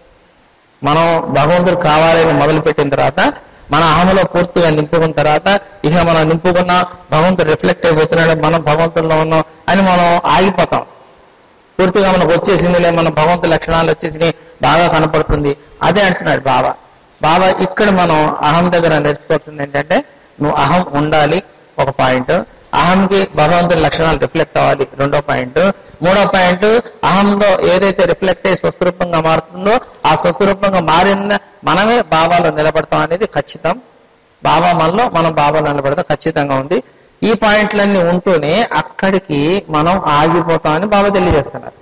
మనం భగవంతుడు కావాలని మొదలుపెట్టిన తర్వాత మన అహంలో పూర్తిగా నింపుకున్న తర్వాత ఇక మనం నింపుకున్న భగవంతుడు రిఫ్లెక్ట్ అయిపోతున్నాడు మనం భగవంతుల్లో ఉన్నాం అని మనం ఆగిపోతాం పూర్తిగా మనకు వచ్చేసిందిలే మన భగవంతు లక్షణాలు వచ్చేసినాయి బాగా కనపడుతుంది అదే అంటున్నాడు బాబా బాబా ఇక్కడ మనం అహం దగ్గర నేర్చుకోవాల్సింది ఏంటంటే నువ్వు అహం ఉండాలి ఒక పాయింట్ అహంకి భగవంతుని లక్షణాలు రిఫ్లెక్ట్ అవ్వాలి రెండో పాయింట్ మూడో పాయింట్ అహంలో ఏదైతే రిఫ్లెక్ట్ అయ్యి స్వస్వరూపంగా మారుతుందో ఆ స్వస్వరూపంగా మారిన మనమే బాబాలో నిలబడతాం అనేది ఖచ్చితం బాబా మనలో మనం బాబాలో నిలబడతాం ఖచ్చితంగా ఉంది ఈ పాయింట్లన్నీ ఉంటూనే అక్కడికి మనం ఆగిపోతామని బాబా తెలియజేస్తున్నారు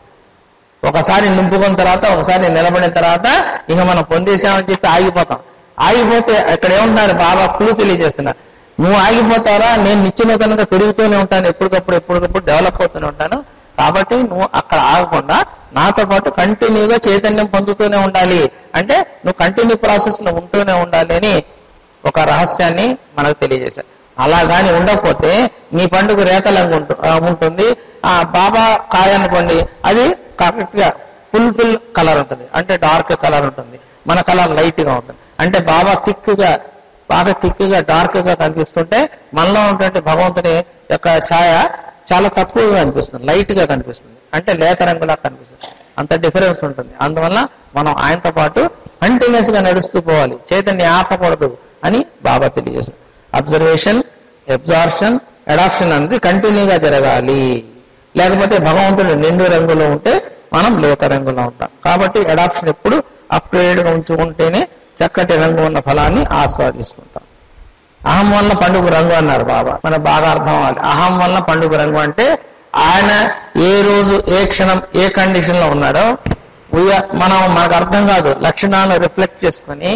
ఒకసారి నింపుకున్న తర్వాత ఒకసారి నిలబడిన తర్వాత ఇక మనం పొందేసామని చెప్పి ఆగిపోతాం ఆగిపోతే ఇక్కడ ఏముంటారు బాబా క్లూ తెలియజేస్తున్నారు నువ్వు ఆగిపోతారా నేను నిత్యనూతనంగా పెరుగుతూనే ఉంటాను ఎప్పటికప్పుడు ఎప్పటికప్పుడు డెవలప్ అవుతూనే ఉంటాను కాబట్టి నువ్వు అక్కడ ఆగకుండా నాతో పాటు కంటిన్యూగా చైతన్యం పొందుతూనే ఉండాలి అంటే నువ్వు కంటిన్యూ ప్రాసెస్ లో ఉంటూనే ఉండాలి అని ఒక రహస్యాన్ని మనకు తెలియజేశారు అలా కానీ ఉండకపోతే నీ పండుగ రేతలంగా ఉంటు ఆ, ఉంటుంది ఆ బాబా కాయ అనుకోండి అది కరెక్ట్ గా ఫుల్ ఫుల్ కలర్ ఉంటుంది అంటే డార్క్ కలర్ ఉంటుంది మన కలర్ లైట్ గా ఉంటుంది అంటే బాబా థిక్ గా బాగా థిక్ గా డార్క్ గా కనిపిస్తుంటే మనలో ఉన్నటువంటి భగవంతుని యొక్క ఛాయ చాలా తక్కువగా కనిపిస్తుంది లైట్ గా కనిపిస్తుంది అంటే లేత రంగులా కనిపిస్తుంది అంత డిఫరెన్స్ ఉంటుంది అందువల్ల మనం ఆయనతో పాటు కంటిన్యూస్ గా నడుస్తూ పోవాలి చైతన్య ఆపకూడదు అని బాబా తెలియజేస్తుంది అబ్జర్వేషన్ అబ్జార్ప్షన్ అడాప్షన్ అనేది కంటిన్యూగా జరగాలి లేకపోతే భగవంతుడు నిండు రంగులో ఉంటే మనం లేత రంగులో ఉంటాం కాబట్టి అడాప్షన్ ఎప్పుడు అప్గ్రేడ్ గా ఉంచుకుంటేనే చక్కటి రంగు ఉన్న ఫలాన్ని ఆస్వాదిస్తుంటాం అహం వల్ల పండుగ రంగు అన్నారు బాబా మనకు బాగా అర్థం అవ్వాలి అహం వల్ల పండుగ రంగు అంటే ఆయన ఏ రోజు ఏ క్షణం ఏ కండిషన్ లో ఉన్నాడో ఉయ్య- మనం మనకు అర్థం కాదు లక్షణాలను రిఫ్లెక్ట్ చేసుకొని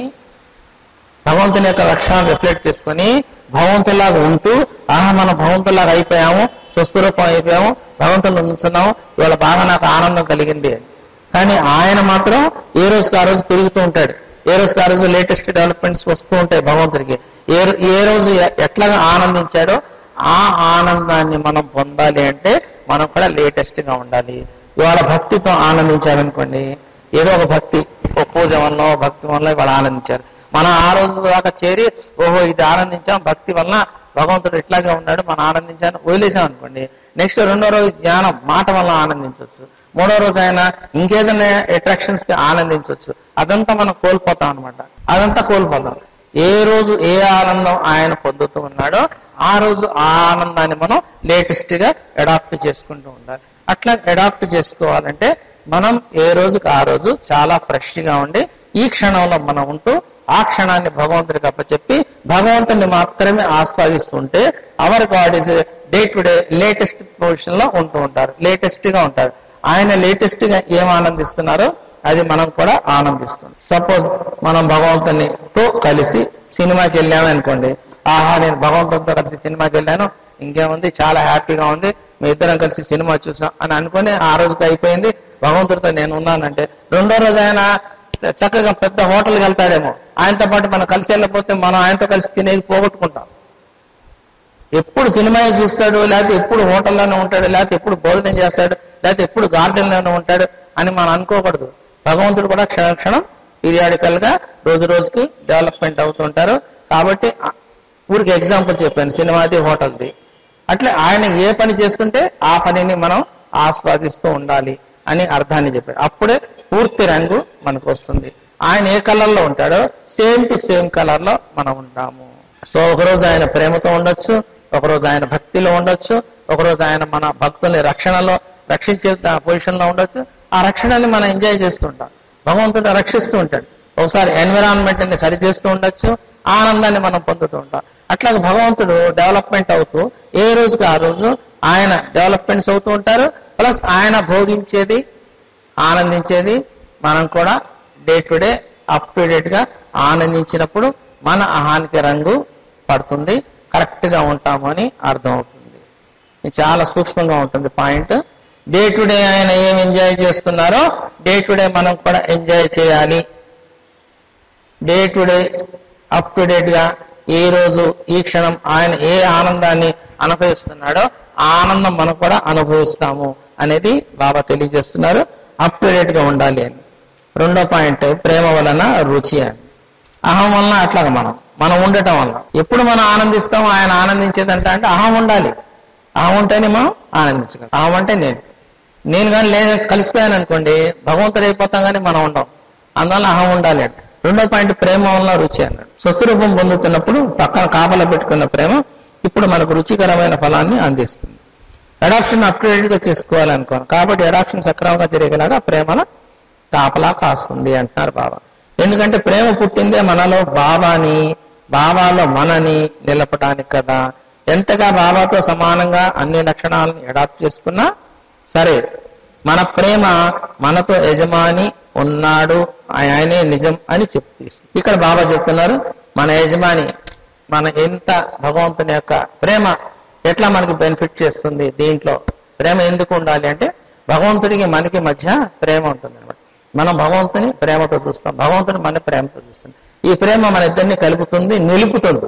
భగవంతుని యొక్క లక్షణాలు రిఫ్లెక్ట్ చేసుకొని భగవంతులాగా ఉంటూ ఆహా మనం భగవంతులాగా అయిపోయాము స్వస్వరూపం అయిపోయాము భగవంతుని ఉంచున్నాము ఇవాళ బాగా నాకు ఆనందం కలిగింది అని. కానీ ఆయన మాత్రం ఏ రోజుకి ఆ రోజు పెరుగుతూ ఉంటాడు ఏ రోజుకి ఆ రోజు లేటెస్ట్ డెవలప్మెంట్స్ వస్తూ ఉంటాయి భగవంతుడికి ఏ రో- ఏ రోజు ఎ- ఎట్లాగా ఆనందించాడో ఆ ఆనందాన్ని మనం పొందాలి అంటే మనం కూడా లేటెస్ట్ గా ఉండాలి ఇవాళ భక్తితో ఆనందించారనుకోండి ఏదో ఒక భక్తి ఒక పూజ వల్ల భక్తి వల్ల ఇవాళ ఆనందించారు మనం ఆ రోజు దాకా చేరి ఓహో ఇది ఆనందించాం భక్తి వల్ల భగవంతుడు ఇట్లాగే ఉన్నాడు మనం ఆనందించాను వదిలేసాం అనుకోండి నెక్స్ట్ రెండో రోజు జ్ఞానం మాట వల్ల ఆనందించవచ్చు మూడో రోజు ఆయన ఇంకేదైనా అట్రాక్షన్స్ కి ఆనందించవచ్చు అదంతా మనం కోల్పోతాం అనమాట అదంతా కోల్పోతాం ఏ రోజు ఏ ఆనందం ఆయన పొందుతూ ఉన్నాడో ఆ రోజు ఆ ఆనందాన్ని మనం లేటెస్ట్ గా అడాప్ట్ చేసుకుంటూ ఉండాలి అట్లా అడాప్ట్ చేసుకోవాలంటే మనం ఏ రోజుకి ఆ రోజు చాలా ఫ్రెష్ గా ఉండి ఈ క్షణంలో మనం ఉంటూ ఆ క్షణాన్ని భగవంతుడికి అప్పచెప్పి భగవంతుని మాత్రమే ఆస్వాదిస్తుంటే our God is day to day latest position లో ఉంటూ ఉంటారు లేటెస్ట్ గా ఉంటారు ఆయన లేటెస్ట్ గా ఏం ఆనందిస్తున్నారో అది మనం కూడా ఆనందిస్తాం సపోజ్ మనం భగవంతునితో కలిసి సినిమాకి వెళ్ళాము అనుకోండి ఆహా నేను భగవంతునితో కలిసి సినిమాకి వెళ్ళాను ఇంకేముంది చాలా హ్యాపీగా ఉంది మీ ఇద్దరం కలిసి సినిమా చూసాం అని అనుకుని ఆ రోజుకి అయిపోయింది భగవంతుడితో నేను ఉన్నానంటే రెండో రోజు ఆయన చక్కగా పెద్ద హోటల్కి వెళ్తాడేమో ఆయనతో పాటు మనం కలిసి వెళ్ళకపోతే మనం ఆయనతో కలిసి తినేది పోగొట్టుకుంటాం ఎప్పుడు సినిమా చూస్తాడు లేకపోతే ఎప్పుడు హోటల్లోనే ఉంటాడు లేకపోతే ఎప్పుడు భోజనం చేస్తాడు లేకపోతే ఎప్పుడు గార్డెన్లోనే ఉంటాడు అని మనం అనుకోకూడదు భగవంతుడు కూడా క్షణ క్షణం పీరియాడికల్ గా రోజు రోజుకి డెవలప్మెంట్ అవుతుంటారు కాబట్టి ఆ- ఊరికి ఎగ్జాంపుల్ చెప్పాను సినిమాది హోటల్ది అట్లే ఆయన ఏ పని చేస్తుంటే ఆ పనిని మనం ఆస్వాదిస్తూ ఉండాలి అని అర్థాన్ని చెప్పారు అప్పుడే పూర్తి రంగు మనకు వస్తుంది ఆయన ఏ కలర్ లో ఉంటాడో సేమ్ టు సేమ్ కలర్ లో మనం ఉంటాము సో ఒకరోజు ఆయన ప్రేమతో ఉండొచ్చు ఒకరోజు ఆయన భక్తిలో ఉండొచ్చు ఒకరోజు ఆయన మన భక్తుల్ని రక్షణలో రక్షించే పొజిషన్ లో ఉండొచ్చు ఆ రక్షణని మనం ఎంజాయ్ చేస్తుంటాం భగవంతుడు రక్షిస్తూ ఉంటాడు ఒకసారి ఎన్విరాన్మెంట్ ని సరి చేస్తూ ఉండొచ్చు ఆనందాన్ని మనం పొందుతూ ఉంటాం అట్లాగే భగవంతుడు డెవలప్మెంట్ అవుతూ ఏ రోజుకి ఆ రోజు ఆయన డెవలప్మెంట్స్ అవుతూ ఉంటారు ప్లస్ ఆయన భోగించేది ఆనందించేది మనం కూడా day to day up to date గా ఆనందించినప్పుడు మన అహానికి రంగు పడుతుంది కరెక్ట్ గా ఉంటాము అని అర్థం అవుతుంది ఇది చాలా సూక్ష్మంగా ఉంటుంది పాయింట్ డే టు డే ఆయన ఏం ఎంజాయ్ చేస్తున్నారో డే టు డే మనం కూడా ఎంజాయ్ చేయాలి day to day up to date గా ఏ రోజు ఈ క్షణం ఆయన ఏ ఆనందాన్ని అనుభవిస్తున్నాడో ఆ ఆనందం మనం కూడా అనుభవిస్తాము అనేది బాబా తెలియజేస్తున్నారు అప్ టు డేట్ గా ఉండాలి అని రెండో పాయింట్ ప్రేమ వలన రుచి అని అహం వలన అట్లాగా మనం మనం ఉండటం వల్ల ఎప్పుడు మనం ఆనందిస్తాం ఆయన ఆనందించేదంట అంటే అహం ఉండాలి అహం ఉంటేనే మనం ఆనందించగలం అహం అంటే నేను నేను కానీ లేదు కలిసిపోయాను అనుకోండి భగవంతుడు అయిపోతాం కానీ మనం ఉండం అందువల్ల అహం ఉండాలి అంటే రెండో పాయింట్ ప్రేమ వలన రుచి అన్నాడు స్వస్వరూపం పొందుతున్నప్పుడు పక్కన కాపలా పెట్టుకున్న ప్రేమ ఇప్పుడు మనకు రుచికరమైన ఫలాన్ని అందిస్తుంది అడాప్షన్ అప్ టు గా చేసుకోవాలనుకోను కాబట్టి అడాప్షన్ సక్రమంగా జరిగేలాగా ప్రేమల కాపలా కాస్తుంది అంటున్నారు బాబా ఎందుకంటే ప్రేమ పుట్టిందే మనలో బాబాని బాబాలో మనని నిలపడానికి కదా ఎంతగా బాబాతో సమానంగా అన్ని లక్షణాలను అడాప్ట్ చేసుకున్నా సరే మన ప్రేమ మనతో యజమాని ఉన్నాడు ఆయనే నిజం అని చెప్తీస్తుంది ఇక్కడ బాబా చెప్తున్నారు మన యజమాని మన ఎంత భగవంతుని యొక్క ప్రేమ ఎట్లా మనకి బెనిఫిట్ చేస్తుంది దీంట్లో ప్రేమ ఎందుకు ఉండాలి అంటే భగవంతుడికి మనకి మధ్య ప్రేమ ఉంటుంది అనమాట మనం భగవంతుని ప్రేమతో చూస్తాం భగవంతుని మన ప్రేమతో చూస్తాం ఈ ప్రేమ మన ఇద్దరిని కలుపుతుంది నిలుపుతుంది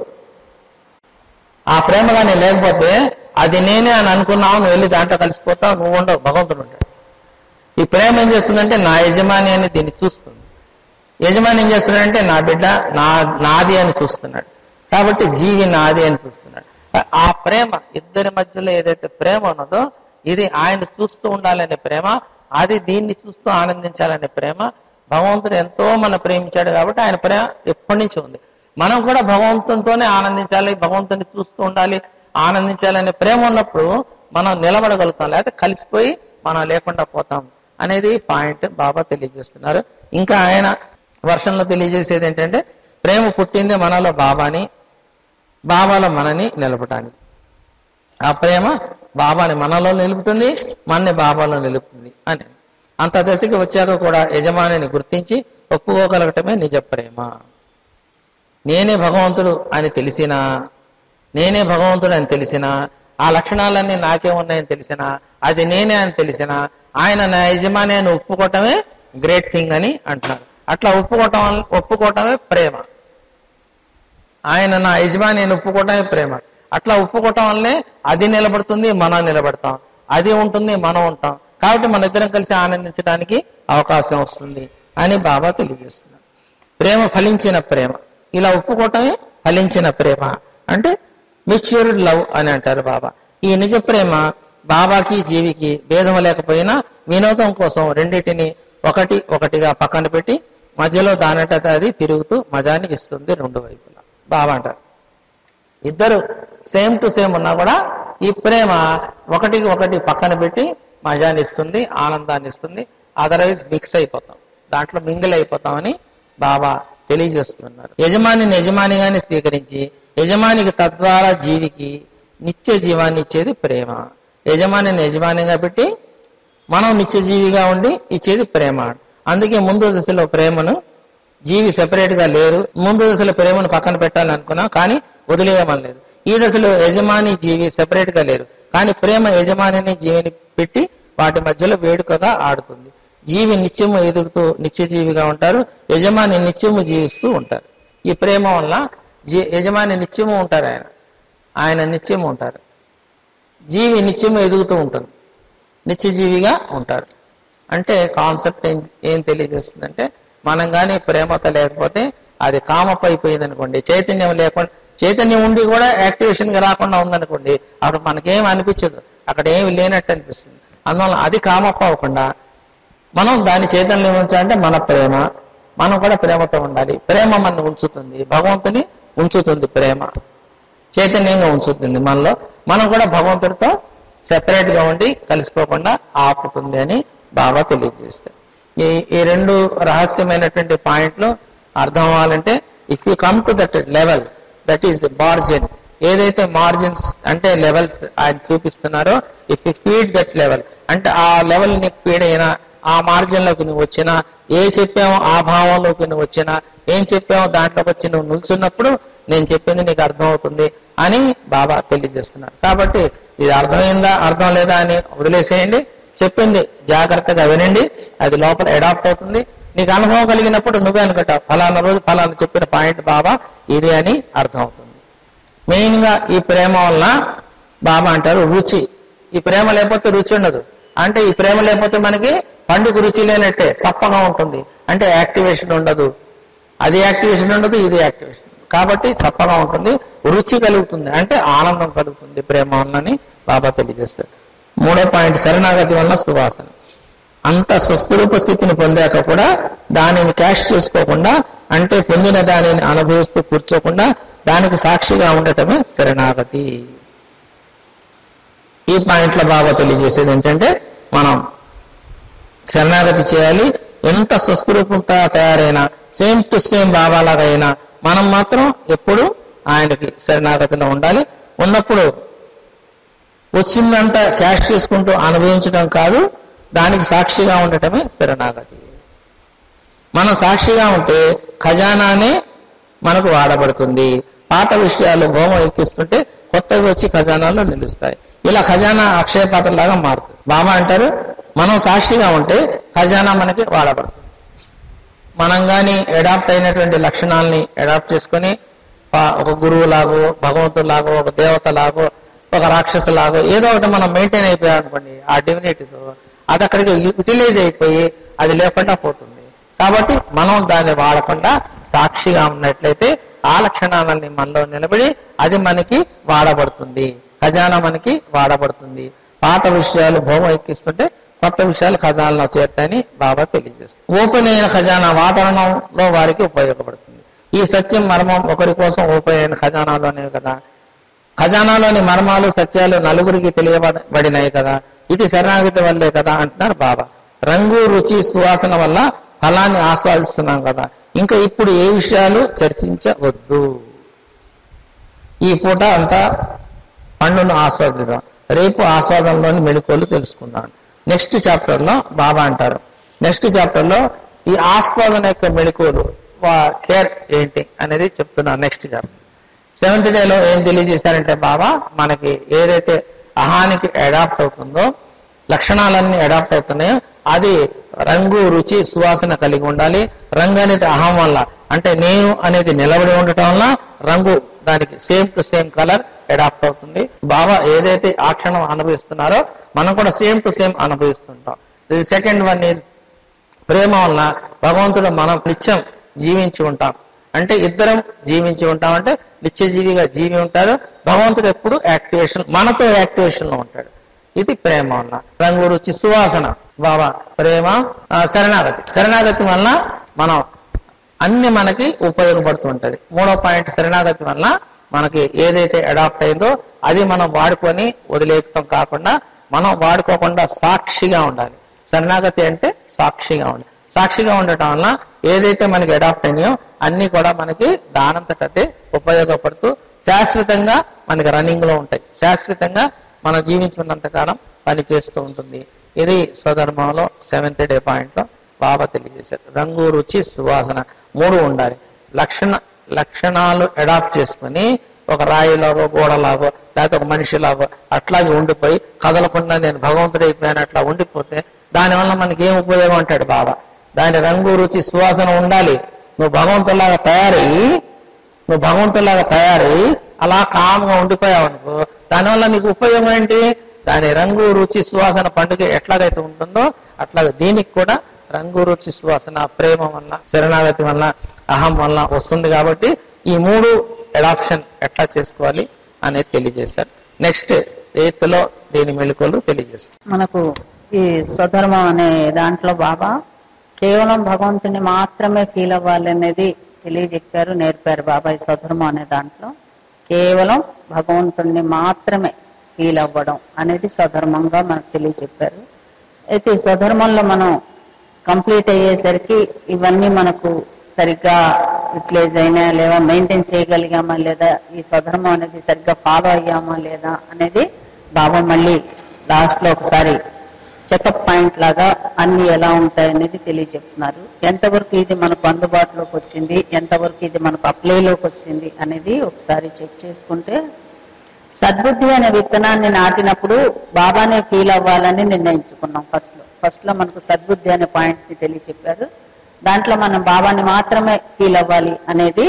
ఆ ప్రేమ కానీ లేకపోతే అది నేనే అని అనుకున్నావు నువ్వు వెళ్ళి దాంట్లో కలిసిపోతావు నువ్వు ఉండవు భగవంతుడు ఉంటాడు ఈ ప్రేమ ఏం చేస్తుందంటే నా యజమాని అని దీన్ని చూస్తుంది యజమాని ఏం చేస్తున్నాడంటే నా బిడ్డ నా నాది అని చూస్తున్నాడు కాబట్టి జీవి నాది అని చూస్తున్నాడు ఆ ప్రేమ ఇద్దరి మధ్యలో ఏదైతే ప్రేమ ఉన్నదో ఇది ఆయన చూస్తూ ఉండాలనే ప్రేమ అది దీన్ని చూస్తూ ఆనందించాలనే ప్రేమ భగవంతుడు ఎంతో మన ప్రేమించాడు కాబట్టి ఆయన ప్రేమ ఎప్పటి నుంచి ఉంది మనం కూడా భగవంతునితోనే ఆనందించాలి భగవంతుని చూస్తూ ఉండాలి ఆనందించాలనే ప్రేమ ఉన్నప్పుడు మనం నిలబడగలుగుతాం లేకపోతే కలిసిపోయి మనం లేకుండా పోతాం అనేది పాయింట్ బాబా తెలియజేస్తున్నారు ఇంకా ఆయన వర్షంలో తెలియజేసేది ఏంటంటే ప్రేమ పుట్టింది మనలో బాబాని బాబాలో మనని నిలపటానికి ఆ ప్రేమ బాబాని మనలో నిలుపుతుంది మనని బాబాలో నిలుపుతుంది అని అంత దశకి వచ్చాక కూడా యజమానిని గుర్తించి ఒప్పుకోగలగటమే నిజ ప్రేమ నేనే భగవంతుడు అని తెలిసినా నేనే భగవంతుడు అని తెలిసినా ఆ లక్షణాలన్నీ నాకే ఉన్నాయని తెలిసినా అది నేనే అని తెలిసినా ఆయన నా యజమాని అని ఒప్పుకోవటమే గ్రేట్ థింగ్ అని అంటున్నారు అట్లా ఒప్పుకోవటం వల్ల- ఒప్పుకోవటమే ప్రేమ ఆయన నా యజమాని అని ఒప్పుకోవటమే ప్రేమ అట్లా ఒప్పుకోవటం వల్లే అది నిలబడుతుంది మనం నిలబడతాం అది ఉంటుంది మనం ఉంటాం కాబట్టి మన ఇద్దరం కలిసి ఆనందించడానికి అవకాశం వస్తుంది అని బాబా తెలియజేస్తున్నారు ప్రేమ ఫలించిన ప్రేమ ఇలా ఒప్పుకోవటమే ఫలించిన ప్రేమ అంటే మెచ్యూర్డ్ లవ్ అని అంటారు బాబా ఈ నిజ ప్రేమ బాబాకి జీవికి భేదం లేకపోయినా వినోదం కోసం రెండింటిని ఒకటి ఒకటిగా పక్కన పెట్టి మధ్యలో దానట అది తిరుగుతూ మజాని ఇస్తుంది రెండు వైపులా బాబా అంటారు ఇద్దరు సేమ్ టు సేమ్ ఉన్నా కూడా ఈ ప్రేమ ఒకటికి ఒకటి పక్కన పెట్టి మజాని ఇస్తుంది ఆనందాన్ని ఇస్తుంది అదర్వైజ్ మిక్స్ అయిపోతాం దాంట్లో మింగిల్ అయిపోతామని బాబా తెలియజేస్తున్నారు యజమానిని యజమానిగానే స్వీకరించి యజమానికి తద్వారా జీవికి నిత్య జీవాన్ని ఇచ్చేది ప్రేమ యజమానిని యజమానిగా పెట్టి మనం నిత్యజీవిగా ఉండి ఇచ్చేది ప్రేమ అందుకే ముందు దశలో ప్రేమను జీవి సెపరేట్ గా లేరు ముందు దశలో ప్రేమను పక్కన పెట్టాలని అనుకున్నా కానీ వదిలేయమనలేదు ఈ దశలో యజమాని జీవి సెపరేట్ గా లేరు కానీ ప్రేమ యజమానిని జీవిని పెట్టి వాటి మధ్యలో వేడుకగా ఆడుతుంది జీవి నిత్యము ఎదుగుతూ నిత్యజీవిగా ఉంటారు యజమాని నిత్యము జీవిస్తూ ఉంటారు ఈ ప్రేమ వల్ల జీ యజమాని నిత్యము ఉంటారు ఆయన ఆయన నిత్యము ఉంటారు జీవి నిత్యము ఎదుగుతూ ఉంటుంది నిత్యజీవిగా ఉంటారు అంటే కాన్సెప్ట్ ఏం ఏం తెలియజేస్తుందంటే మనం కానీ ప్రేమతో లేకపోతే అది కామప్ అయిపోయింది అనుకోండి చైతన్యం లేకుండా చైతన్యం ఉండి కూడా యాక్టివేషన్ గా రాకుండా ఉందనుకోండి అప్పుడు మనకేం అనిపించదు అక్కడ ఏమి లేనట్టు అనిపిస్తుంది అందువల్ల అది కామప్ అవ్వకుండా మనం దాని చైతన్యం ఉంచాలంటే మన ప్రేమ మనం కూడా ప్రేమతో ఉండాలి ప్రేమ మన ఉంచుతుంది భగవంతుని ఉంచుతుంది ప్రేమ చైతన్యంగా ఉంచుతుంది మనలో మనం కూడా భగవంతుడితో సెపరేట్ గా ఉండి కలిసిపోకుండా ఆపుతుంది అని బాబా తెలియజేస్తారు ఈ ఈ రెండు రహస్యమైనటువంటి పాయింట్లు అర్థం అవ్వాలంటే if you come to that level that is the margin ఏదైతే మార్జిన్స్ అంటే లెవెల్స్ ఆయన చూపిస్తున్నారో if you feed that level అంటే ఆ లెవెల్ నీకు ఫీడ్ అయినా ఆ మార్జిన్ లోకి నువ్వు వచ్చినా ఏ చెప్పామో ఆ భావంలోకి నువ్వు వచ్చినా ఏం చెప్పామో దాంట్లోకి వచ్చి నువ్వు నిల్చున్నప్పుడు నేను చెప్పింది నీకు అర్థం అవుతుంది అని బాబా తెలియజేస్తున్నారు కాబట్టి ఇది అర్థమైందా అర్థం లేదా అని వదిలేసేయండి చెప్పింది జాగ్రత్తగా వినండి అది లోపల అడాప్ట్ అవుతుంది నీకు అనుభవం కలిగినప్పుడు నువ్వే అనుకుంటావు ఫలానా రోజు ఫలానా చెప్పిన పాయింట్ బాబా ఇది అని అర్థం అవుతుంది మెయిన్ గా ఈ ప్రేమ వలన బాబా అంటారు రుచి ఈ ప్రేమ లేకపోతే రుచి ఉండదు అంటే ఈ ప్రేమ లేకపోతే మనకి పండుగ రుచి లేనట్టే చప్పగా ఉంటుంది అంటే యాక్టివేషన్ ఉండదు అది యాక్టివేషన్ ఉండదు ఇది యాక్టివేషన్ కాబట్టి చప్పగా ఉంటుంది రుచి కలుగుతుంది అంటే ఆనందం కలుగుతుంది ప్రేమ వలనని బాబా తెలియజేస్తారు మూడో పాయింట్ శరణాగతి వలన సువాసన అంత స్వస్వరూప స్థితిని పొందాక కూడా దానిని క్యాష్ చేసుకోకుండా అంటే పొందిన దానిని అనుభవిస్తూ కూర్చోకుండా దానికి సాక్షిగా ఉండటమే శరణాగతి ఈ పాయింట్లో బాబా తెలియజేసేది ఏంటంటే మనం శరణాగతి చేయాలి ఎంత స్వస్వరూపంతో తయారైనా సేమ్ టు సేమ్ బాబాలాగా అయినా మనం మాత్రం ఎప్పుడు ఆయనకి శరణాగతిలో ఉండాలి ఉన్నప్పుడు వచ్చిందంతా క్యాష్ చేసుకుంటూ అనుభవించడం కాదు దానికి సాక్షిగా ఉండటమే శరణాగతి మనం సాక్షిగా ఉంటే ఖజానానే మనకు వాడబడుతుంది పాత విషయాలు భోమం ఎక్కిస్తుంటే కొత్తవి వచ్చి ఖజానాలో నిలుస్తాయి ఇలా ఖజానా అక్షయ పాత్రలాగా మారుతుంది బాబా అంటారు మనం సాక్షిగా ఉంటే ఖజానా మనకి వాడబడుతుంది మనం కానీ అడాప్ట్ అయినటువంటి లక్షణాలని అడాప్ట్ చేసుకొని ప- ఒక గురువు లాగో భగవంతులాగో ఒక దేవత లాగో ఒక రాక్షసు లాగో ఏదో ఒకటి మనం మెయింటైన్ అయిపోయాం అనుకోండి ఆ డివినిటీతో అది అక్కడికి యూటిలైజ్ అయిపోయి అది లేకుండా పోతుంది కాబట్టి మనం దాన్ని వాడకుండా సాక్షిగా ఉన్నట్లయితే ఆ లక్షణాలన్నీ మనలో నిలబడి అది మనకి వాడబడుతుంది ఖజానా మనకి వాడబడుతుంది పాత విషయాలు భూమ ఎక్కిస్తుంటే కొత్త విషయాలు ఖజానాలో చేరుతాయని బాబా తెలియజేస్తారు ఓపెన్ అయిన ఖజానా వాతావరణంలో వారికి ఉపయోగపడుతుంది ఈ సత్యం మర్మం ఒకరి కోసం ఓపెన్ అయిన ఖజానాలోనే కదా ఖజానాలోని మర్మాలు సత్యాలు నలుగురికి తెలియబడినాయి కదా ఇది శరణాగతి వల్లే కదా అంటున్నారు బాబా రంగు రుచి సువాసన వల్ల ఫలాన్ని ఆస్వాదిస్తున్నాం కదా ఇంకా ఇప్పుడు ఏ విషయాలు చర్చించవద్దు ఈ పూట అంతా పండును ఆస్వాదిద్దాం రేపు ఆస్వాదంలోని మెళుకోలు తెలుసుకుందాం నెక్స్ట్ చాప్టర్లో బాబా అంటారు నెక్స్ట్ చాప్టర్లో ఈ ఆస్వాదన యొక్క మెళుకోలు కేర్ ఏంటి అనేది చెప్తున్నాను నెక్స్ట్ చాప్టర్ సెవెంత్ డేలో ఏం తెలియజేశారంటే బాబా మనకి ఏదైతే అహానికి అడాప్ట్ అవుతుందో లక్షణాలన్నీ అడాప్ట్ అవుతున్నాయో అది రంగు రుచి సువాసన కలిగి ఉండాలి రంగు అనేది అహం వల్ల అంటే నేను అనేది నిలబడి ఉండటం వల్ల రంగు దానికి same to same colour adapt అవుతుంది బాబా ఏదైతే ఆ క్షణం అనుభవిస్తున్నారో మనం కూడా సేమ్ టు సేమ్ అనుభవిస్తుంటాం ది సెకండ్ వన్ ఈజ్ ప్రేమ వలన భగవంతుడు మనం నిత్యం జీవించి ఉంటాం అంటే ఇద్దరం జీవించి ఉంటాం అంటే నిత్యజీవిగా జీవి ఉంటారు భగవంతుడు ఎప్పుడు యాక్టివేషన్ మనతో యాక్టివేషన్ లో ఉంటాడు ఇది ప్రేమ వలన రంగు రుచి సువాసన బాబా ప్రేమ ఆ, శరణాగతి శరణాగతి వలన మనం అన్ని మనకి ఉపయోగపడుతూ ఉంటది మూడో పాయింట్ శరణాగతి వలన మనకి ఏదైతే అడాప్ట్ అయిందో అది మనం వాడుకొని వదిలేయటం కాకుండా మనం వాడుకోకుండా సాక్షిగా ఉండాలి శరణాగతి అంటే సాక్షిగా ఉండాలి సాక్షిగా ఉండటం వలన ఏదైతే మనకి అడాప్ట్ అయినాయో అన్ని కూడా మనకి దానంతటదే ఉపయోగపడుతూ శాశ్వతంగా మనకి రన్నింగ్ లో ఉంటాయి శాశ్వతంగా మనం జీవించున్నంత కాలం పనిచేస్తూ ఉంటుంది ఇది స్వధర్మంలో సెవెంత్ డే పాయింట్ లో బాబా తెలియజేశారు రంగు రుచి సువాసన మూడు ఉండాలి లక్షణ లక్షణాలు అడాప్ట్ చేసుకుని ఒక రాయిలాగో గోడలాగో లేకపోతే ఒక మనిషిలాగో అట్లాగే ఉండిపోయి కదలకుండా నేను భగవంతుడైపోయాను అట్లా ఉండిపోతే దానివల్ల మనకి ఏం ఉపయోగం అంటాడు బాబా దాని రంగు రుచి సువాసన ఉండాలి నువ్వు భగవంతులాగా తయారయ్యి నువ్వు భగవంతులాగా తయారయ్యి అలా కామ్గా ఉండిపోయావు అనుకో దానివల్ల నీకు ఉపయోగం ఏంటి దాని రంగు రుచి సువాసన పండుగ ఎట్లాగైతే ఉంటుందో అట్లాగే దీనికి కూడా రంగు రుచి సువాసన ప్రేమ వల్ల శరణాగతి వల్ల అహం వల్ల వస్తుంది కాబట్టి ఈ మూడు అడాప్షన్ ఎట్లా చేసుకోవాలి అనేది తెలియజేశారు నెక్స్ట్ ఎయిత్ లో దీని మెళుకోలు తెలియజేస్తారు మనకు ఈ స్వధర్మం అనే దాంట్లో బాబా కేవలం భగవంతుని మాత్రమే ఫీల్ అవ్వాలి అనేది తెలియజెప్పారు నేర్పారు బాబా ఈ స్వధర్మం అనే దాంట్లో కేవలం భగవంతుణ్ణి మాత్రమే ఫీల్ అవ్వడం అనేది స్వధర్మంగా మనకు తెలియజెప్పారు అయితే ఈ స్వధర్మంలో మనం కంప్లీట్ అయ్యేసరికి ఇవన్నీ మనకు సరిగ్గా యూటిలైజ్ అయినా లేదా మెయింటైన్ చేయగలిగామా లేదా ఈ స్వధర్మం అనేది సరిగ్గా ఫాలో అయ్యామా లేదా అనేది బాబా మళ్ళీ లాస్ట్ లో ఒకసారి చెకప్ పాయింట్ లాగా అన్ని ఎలా ఉంటాయి అనేది తెలియజెప్తున్నారు ఎంతవరకు ఇది మనకు అందుబాటులోకి వచ్చింది ఎంతవరకు ఇది మనకు అప్లైలోకి వచ్చింది అనేది ఒకసారి చెక్ చేసుకుంటే సద్బుద్ధి అనే విత్తనాన్ని నాటినప్పుడు బాబానే ఫీల్ అవ్వాలని నిర్ణయించుకున్నాం ఫస్ట్ లో ఫస్ట్ లో మనకు సద్బుద్ధి అనే పాయింట్ ని తెలియచెప్పారు దాంట్లో మనం బాబాని మాత్రమే ఫీల్ అవ్వాలి అనేది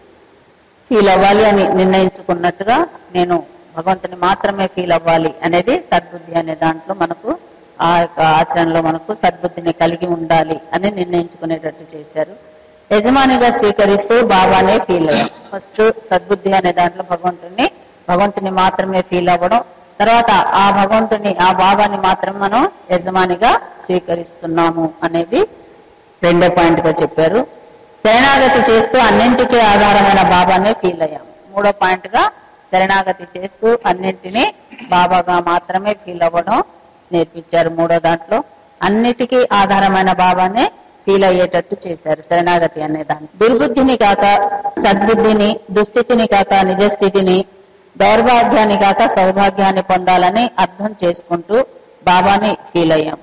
ఫీల్ అవ్వాలి అని నిర్ణయించుకున్నట్టుగా నేను భగవంతుని మాత్రమే ఫీల్ అవ్వాలి అనేది సద్బుద్ధి అనే దాంట్లో మనకు ఆ యొక్క ఆచరణలో మనకు సద్బుద్ధిని కలిగి ఉండాలి అని నిర్ణయించుకునేటట్టు చేశారు యజమానిగా స్వీకరిస్తూ బాబానే ఫీల్ అయ్యాం ఫస్ట్ సద్బుద్ధి అనే దాంట్లో భగవంతుని భగవంతుని మాత్రమే ఫీల్ అవ్వడం తర్వాత ఆ భగవంతుని ఆ బాబాని మాత్రం మనం యజమానిగా స్వీకరిస్తున్నాము అనేది రెండో పాయింట్ గా చెప్పారు శరణాగతి చేస్తూ అన్నింటికీ ఆధారమైన బాబానే ఫీల్ అయ్యాం మూడో పాయింట్ గా శరణాగతి చేస్తూ అన్నింటినీ బాబాగా మాత్రమే ఫీల్ అవ్వడం నేర్పించారు మూడో దాంట్లో అన్నిటికీ ఆధారమైన బాబానే ఫీల్ అయ్యేటట్టు చేశారు శరణాగతి అనే దాన్ని దుర్బుద్ధిని కాక సద్బుద్ధిని దుస్థితిని కాక నిజస్థితిని దౌర్భాగ్యాన్ని కాక సౌభాగ్యాన్ని పొందాలని అర్థం చేసుకుంటూ బాబాని ఫీల్ అయ్యాం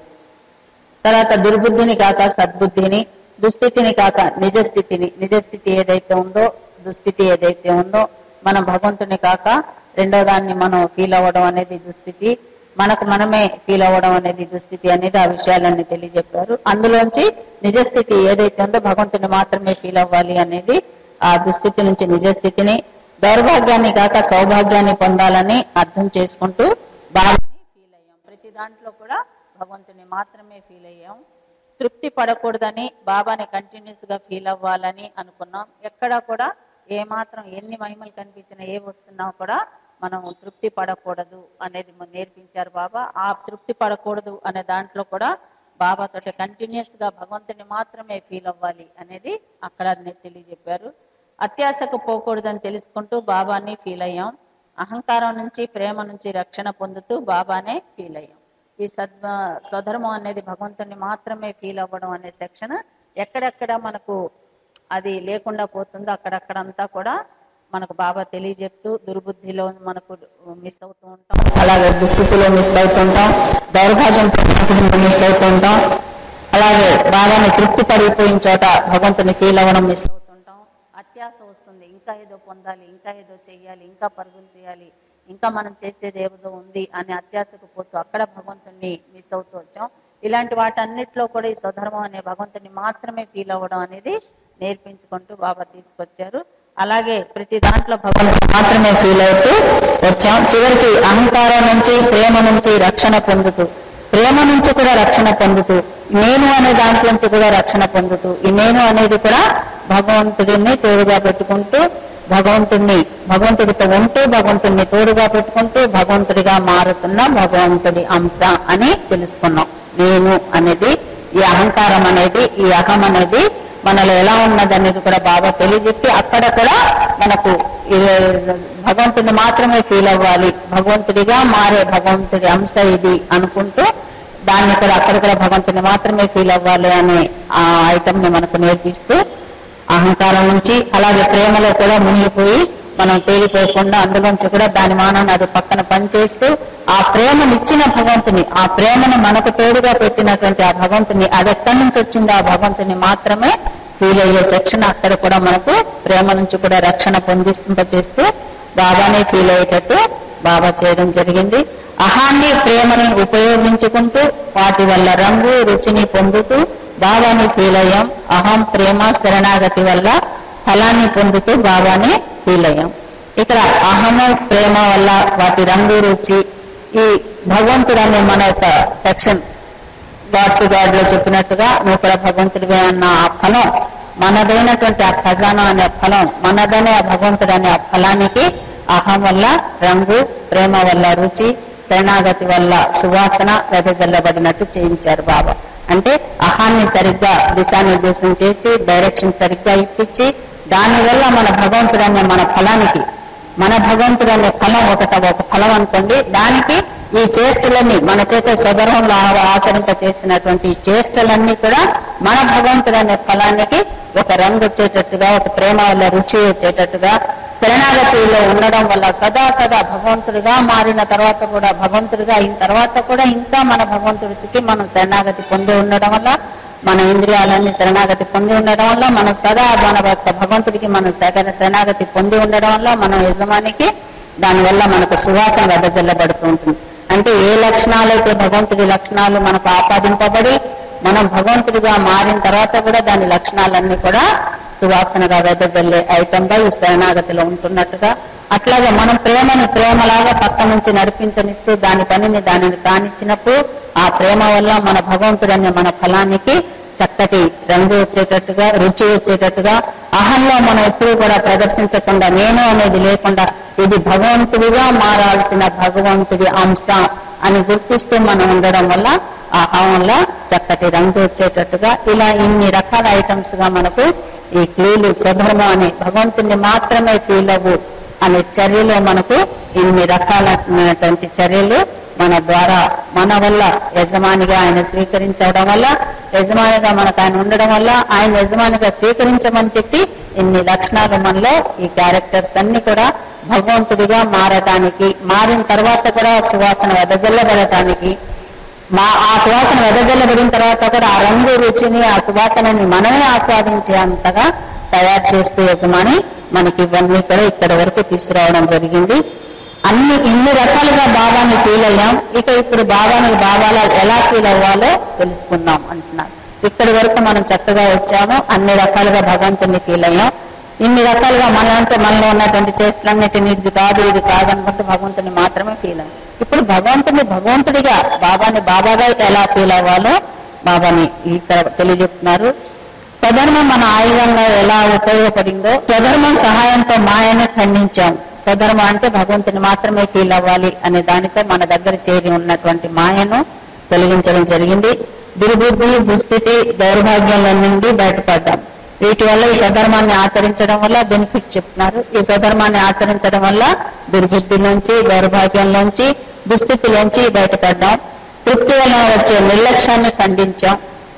తర్వాత దుర్బుద్ధిని కాక సద్బుద్ధిని దుస్థితిని కాక నిజస్థితిని నిజస్థితి ఏదైతే ఉందో దుస్థితి ఏదైతే ఉందో మనం భగవంతుని కాక రెండో దాన్ని మనం ఫీల్ అవ్వడం అనేది దుస్థితి మనకు మనమే ఫీల్ అవ్వడం అనేది దుస్థితి అనేది ఆ విషయాలన్నీ తెలియజెప్పారు అందులోంచి నిజస్థితి ఏదైతే ఉందో భగవంతుని మాత్రమే ఫీల్ అవ్వాలి అనేది ఆ దుస్థితి నుంచి నిజస్థితిని దౌర్భాగ్యాన్ని కాక సౌభాగ్యాన్ని పొందాలని అర్థం చేసుకుంటూ బాబాని ఫీల్ అయ్యాం ప్రతి దాంట్లో కూడా భగవంతుని మాత్రమే ఫీల్ అయ్యాం తృప్తి పడకూడదని బాబాని కంటిన్యూస్ గా ఫీల్ అవ్వాలని అనుకున్నాం ఎక్కడా కూడా ఏ మాత్రం ఎన్ని మహిమలు కనిపించినా ఏ వస్తున్నా కూడా మనం తృప్తి పడకూడదు అనేది మన నేర్పించారు బాబా ఆ తృప్తి పడకూడదు అనే దాంట్లో కూడా బాబాతో కంటిన్యూస్ గా భగవంతుని మాత్రమే ఫీల్ అవ్వాలి అనేది అక్కడ తెలియజెప్పారు అత్యాశకు పోకూడదని తెలుసుకుంటూ బాబాని ఫీల్ అయ్యాం అహంకారం నుంచి ప్రేమ నుంచి రక్షణ పొందుతూ బాబానే ఫీల్ అయ్యాం ఈ సద్ స్వధర్మం అనేది భగవంతుని మాత్రమే ఫీల్ అవ్వడం అనే సెక్షన్ ఎక్కడెక్కడ మనకు అది లేకుండా పోతుందో అక్కడక్కడంతా కూడా మనకు బాబా తెలియజెప్తూ దుర్బుద్ధిలో మనకు మిస్ అవుతూ ఉంటాం అలాగే దుస్థితిలో మిస్ అవుతుంటాం దౌర్భాగ్యంతో మిస్ అవుతుంటాం అలాగే బాబాని తృప్తి పడిపోయిన చోట భగవంతుని ఫీల్ అవ్వడం మిస్ అవుతుంటాం అత్యాశ వస్తుంది ఇంకా ఏదో పొందాలి ఇంకా ఏదో చెయ్యాలి ఇంకా పరుగులు తీయాలి ఇంకా మనం చేసేది ఏదో ఉంది అనే అత్యాశకు పోతూ అక్కడ భగవంతుని మిస్ అవుతూ వచ్చాం ఇలాంటి వాటన్నిటిలో కూడా ఈ స్వధర్మం అనే భగవంతుని మాత్రమే ఫీల్ అవ్వడం అనేది నేర్పించుకుంటూ బాబా తీసుకొచ్చారు అలాగే ప్రతి దాంట్లో భగవంతుని మాత్రమే ఫీల్ అవుతూ వచ్చాం చివరికి అహంకారం నుంచి ప్రేమ నుంచి రక్షణ పొందుతూ ప్రేమ నుంచి కూడా రక్షణ పొందుతూ నేను అనే దాంట్లో నుంచి కూడా రక్షణ పొందుతూ ఈ నేను అనేది కూడా భగవంతుడిని తోడుగా పెట్టుకుంటూ భగవంతుడిని భగవంతుడితో ఉంటూ భగవంతుడిని తోడుగా పెట్టుకుంటూ భగవంతుడిగా మారుతున్న భగవంతుడి అంశ అని తెలుసుకున్నాం నేను అనేది ఈ అహంకారం అనేది ఈ అహం అనేది మనలో ఎలా ఉన్నది అనేది కూడా బాగా తెలియజెప్పి అక్కడ కూడా మనకు ఈ భగవంతుడిని మాత్రమే ఫీల్ అవ్వాలి భగవంతుడిగా మారే భగవంతుడి అంశ ఇది అనుకుంటూ దాన్ని కూడా అక్కడ కూడా భగవంతుని మాత్రమే ఫీల్ అవ్వాలి అనే ఆ ఐటమ్ ని మనకు నేర్పిస్తూ అహంకారం నుంచి అలాగే ప్రేమలో కూడా మునిగిపోయి మనం తేలిపోకుండా అందులోంచి కూడా దాని మానాన్ని అది పక్కన పనిచేస్తూ ఆ ప్రేమనిచ్చిన భగవంతుని ఆ ప్రేమను మనకు తోడుగా పెట్టినటువంటి ఆ భగవంతుని అది ఎక్కడి నుంచి వచ్చిందో ఆ భగవంతుని మాత్రమే ఫీల్ అయ్యే సెక్షన్ అక్కడ కూడా మనకు ప్రేమ నుంచి కూడా రక్షణ పొందింపచేస్తూ బాబానే ఫీల్ అయ్యేటట్టు బాబా చేయడం జరిగింది అహాన్ని ప్రేమని ఉపయోగించుకుంటూ వాటి వల్ల రంగు రుచిని పొందుతూ బాబాని ఫీల్ అయ్యాం అహం ప్రేమ శరణాగతి వల్ల ఫలాన్ని పొందుతూ బాబాని ఫీల్ అయ్యాం ఇక్కడ అహము ప్రేమ వల్ల వాటి రంగు రుచి ఈ భగవంతుడు అనే మన యొక్క సెక్షన్ గాడ్ టు గాడ్ లో చెప్పినట్టుగా నువ్వు కూడా భగవంతుడివే అన్న ఆ ఫలం మనదైనటువంటి ఆ ఖజానా అనే ఫలం మనదనే ఆ భగవంతుడు అనే ఆ ఫలానికి అహం వల్ల రంగు ప్రేమ వల్ల రుచి శరణాగతి వల్ల సువాసన వెదజల్లబడినట్టు చేయించారు బాబా అంటే అహాన్ని సరిగ్గా దిశానిర్దేశం చేసి డైరెక్షన్ సరిగ్గా ఇప్పించి దానివల్ల మన భగవంతుడు అనే మన ఫలానికి మన భగవంతుడు అనే ఫలం ఒకట ఒక ఫలం అనుకోండి దానికి ఈ చేష్టలన్నీ మన చేత స్వధర్మంలో ఆ- ఆచరింప చేసినటువంటి ఈ చేష్టలన్నీ కూడా మన భగవంతుడు అనే ఫలానికి ఒక రంగు వచ్చేటట్టుగా ఒక ప్రేమ వల్ల రుచి వచ్చేటట్టుగా శరణాగతిలో ఉండడం వల్ల సదా సదా భగవంతుడిగా మారిన తర్వాత కూడా భగవంతుడిగా అయిన తర్వాత కూడా ఇంకా మన భగవంతుడికి మనం శరణాగతి పొంది ఉండడం వల్ల మన ఇంద్రియాలన్నీ శరణాగతి పొంది ఉండడం వల్ల మనం సదా మన యొక్క భగవంతుడికి మనం శరణ- శరణాగతి పొంది ఉండడం వల్ల మన యజమానికి దానివల్ల మనకు సువాసన వెదజల్లబడుతూ ఉంటుంది అంటే ఏ లక్షణాలైతే భగవంతుడి లక్షణాలు మనకు ఆపాదింపబడి మనం భగవంతుడిగా మారిన తర్వాత కూడా దాని లక్షణాలన్నీ కూడా సువాసనగా వెదజల్లే ఐటంగా ఈ శరణాగతిలో ఉంటున్నట్టుగా అట్లాగే మనం ప్రేమని ప్రేమలాగా పక్క నుంచి నడిపించనిస్తూ దాని పనిని దానిని కానిచ్చినప్పుడు ఆ ప్రేమ వల్ల మన భగవంతుడనే మన ఫలానికి చక్కటి రంగు వచ్చేటట్టుగా రుచి వచ్చేటట్టుగా అహంలో మనం ఎప్పుడూ కూడా ప్రదర్శించకుండా నేను అనేది లేకుండా ఇది భగవంతుడిగా మారాల్సిన భగవంతుడి అంశ అని గుర్తిస్తూ మనం ఉండడం వల్ల ఆ అహంలో చక్కటి రంగు వచ్చేటట్టుగా ఇలా ఇన్ని రకాల ఐటమ్స్ గా మనకు ఈ క్లీలు స్వధర్మం అనే భగవంతుని మాత్రమే ఫీల్ అవ్వు అనే చర్యలో మనకు ఇన్ని రకాలైనటువంటి చర్యలు మన ద్వారా మన వల్ల యజమానిగా ఆయన స్వీకరించడం వల్ల యజమానిగా మనకు ఆయన ఉండడం వల్ల ఆయన యజమానిగా స్వీకరించమని చెప్పి ఇన్ని లక్షణాలు మనలో ఈ క్యారెక్టర్స్ అన్ని కూడా భగవంతుడిగా మారటానికి మారిన తర్వాత కూడా సువాసన వెదజల్లబడటానికి మా ఆ సువాసన వెదజల్లబడిన తర్వాత కూడా ఆ రంగు రుచిని ఆ సువాసనని మనమే ఆస్వాదించే అంతగా తయారు చేస్తూ యజమాని మనకి ఇవన్నీ కూడా ఇక్కడ వరకు తీసుకురావడం జరిగింది అన్ని ఇన్ని రకాలుగా బాబాని ఫీల్ అయ్యాం ఇక ఇప్పుడు బాబాని బాబాలా ఎలా ఫీల్ అవ్వాలో తెలుసుకుందాం అంటున్నారు ఇక్కడి వరకు మనం చక్కగా వచ్చాము అన్ని రకాలుగా భగవంతుని ఫీల్ అయ్యాం ఇన్ని రకాలుగా మన అంటే మనలో ఉన్నటువంటి చేష్టలన్నిటిని ఇది కాదు ఇది కాదు అనుకుంటూ భగవంతుని మాత్రమే ఫీల్ అయ్యాం ఇప్పుడు భగవంతుని భగవంతుడిగా బాబాని బాబాగా ఎలా ఫీల్ అవ్వాలో బాబాని ఇక్కడ తెలియజెప్తున్నారు స్వధర్మం మన ఆయుధంగా ఎలా ఉపయోగపడిందో స్వధర్మం సహాయంతో మాయని ఖండించాం స్వధర్మం అంటే భగవంతుని మాత్రమే ఫీల్ అవ్వాలి అనే దానితో మన దగ్గర చేరి ఉన్నటువంటి మాయను తొలగించడం జరిగింది దుర్బుద్ధి దుస్థితి దౌర్భాగ్యంలో నుండి బయటపడ్డాం వీటి వల్ల ఈ స్వధర్మాన్ని ఆచరించడం వల్ల బెనిఫిట్స్ చెప్తున్నారు ఈ స్వధర్మాన్ని ఆచరించడం వల్ల దుర్బుద్ధి నుంచి దౌర్భాగ్యంలోంచి దుస్థితిలోంచి బయటపడ్డాం తృప్తి వలన వచ్చే నిర్లక్ష్యాన్ని ఖండించాం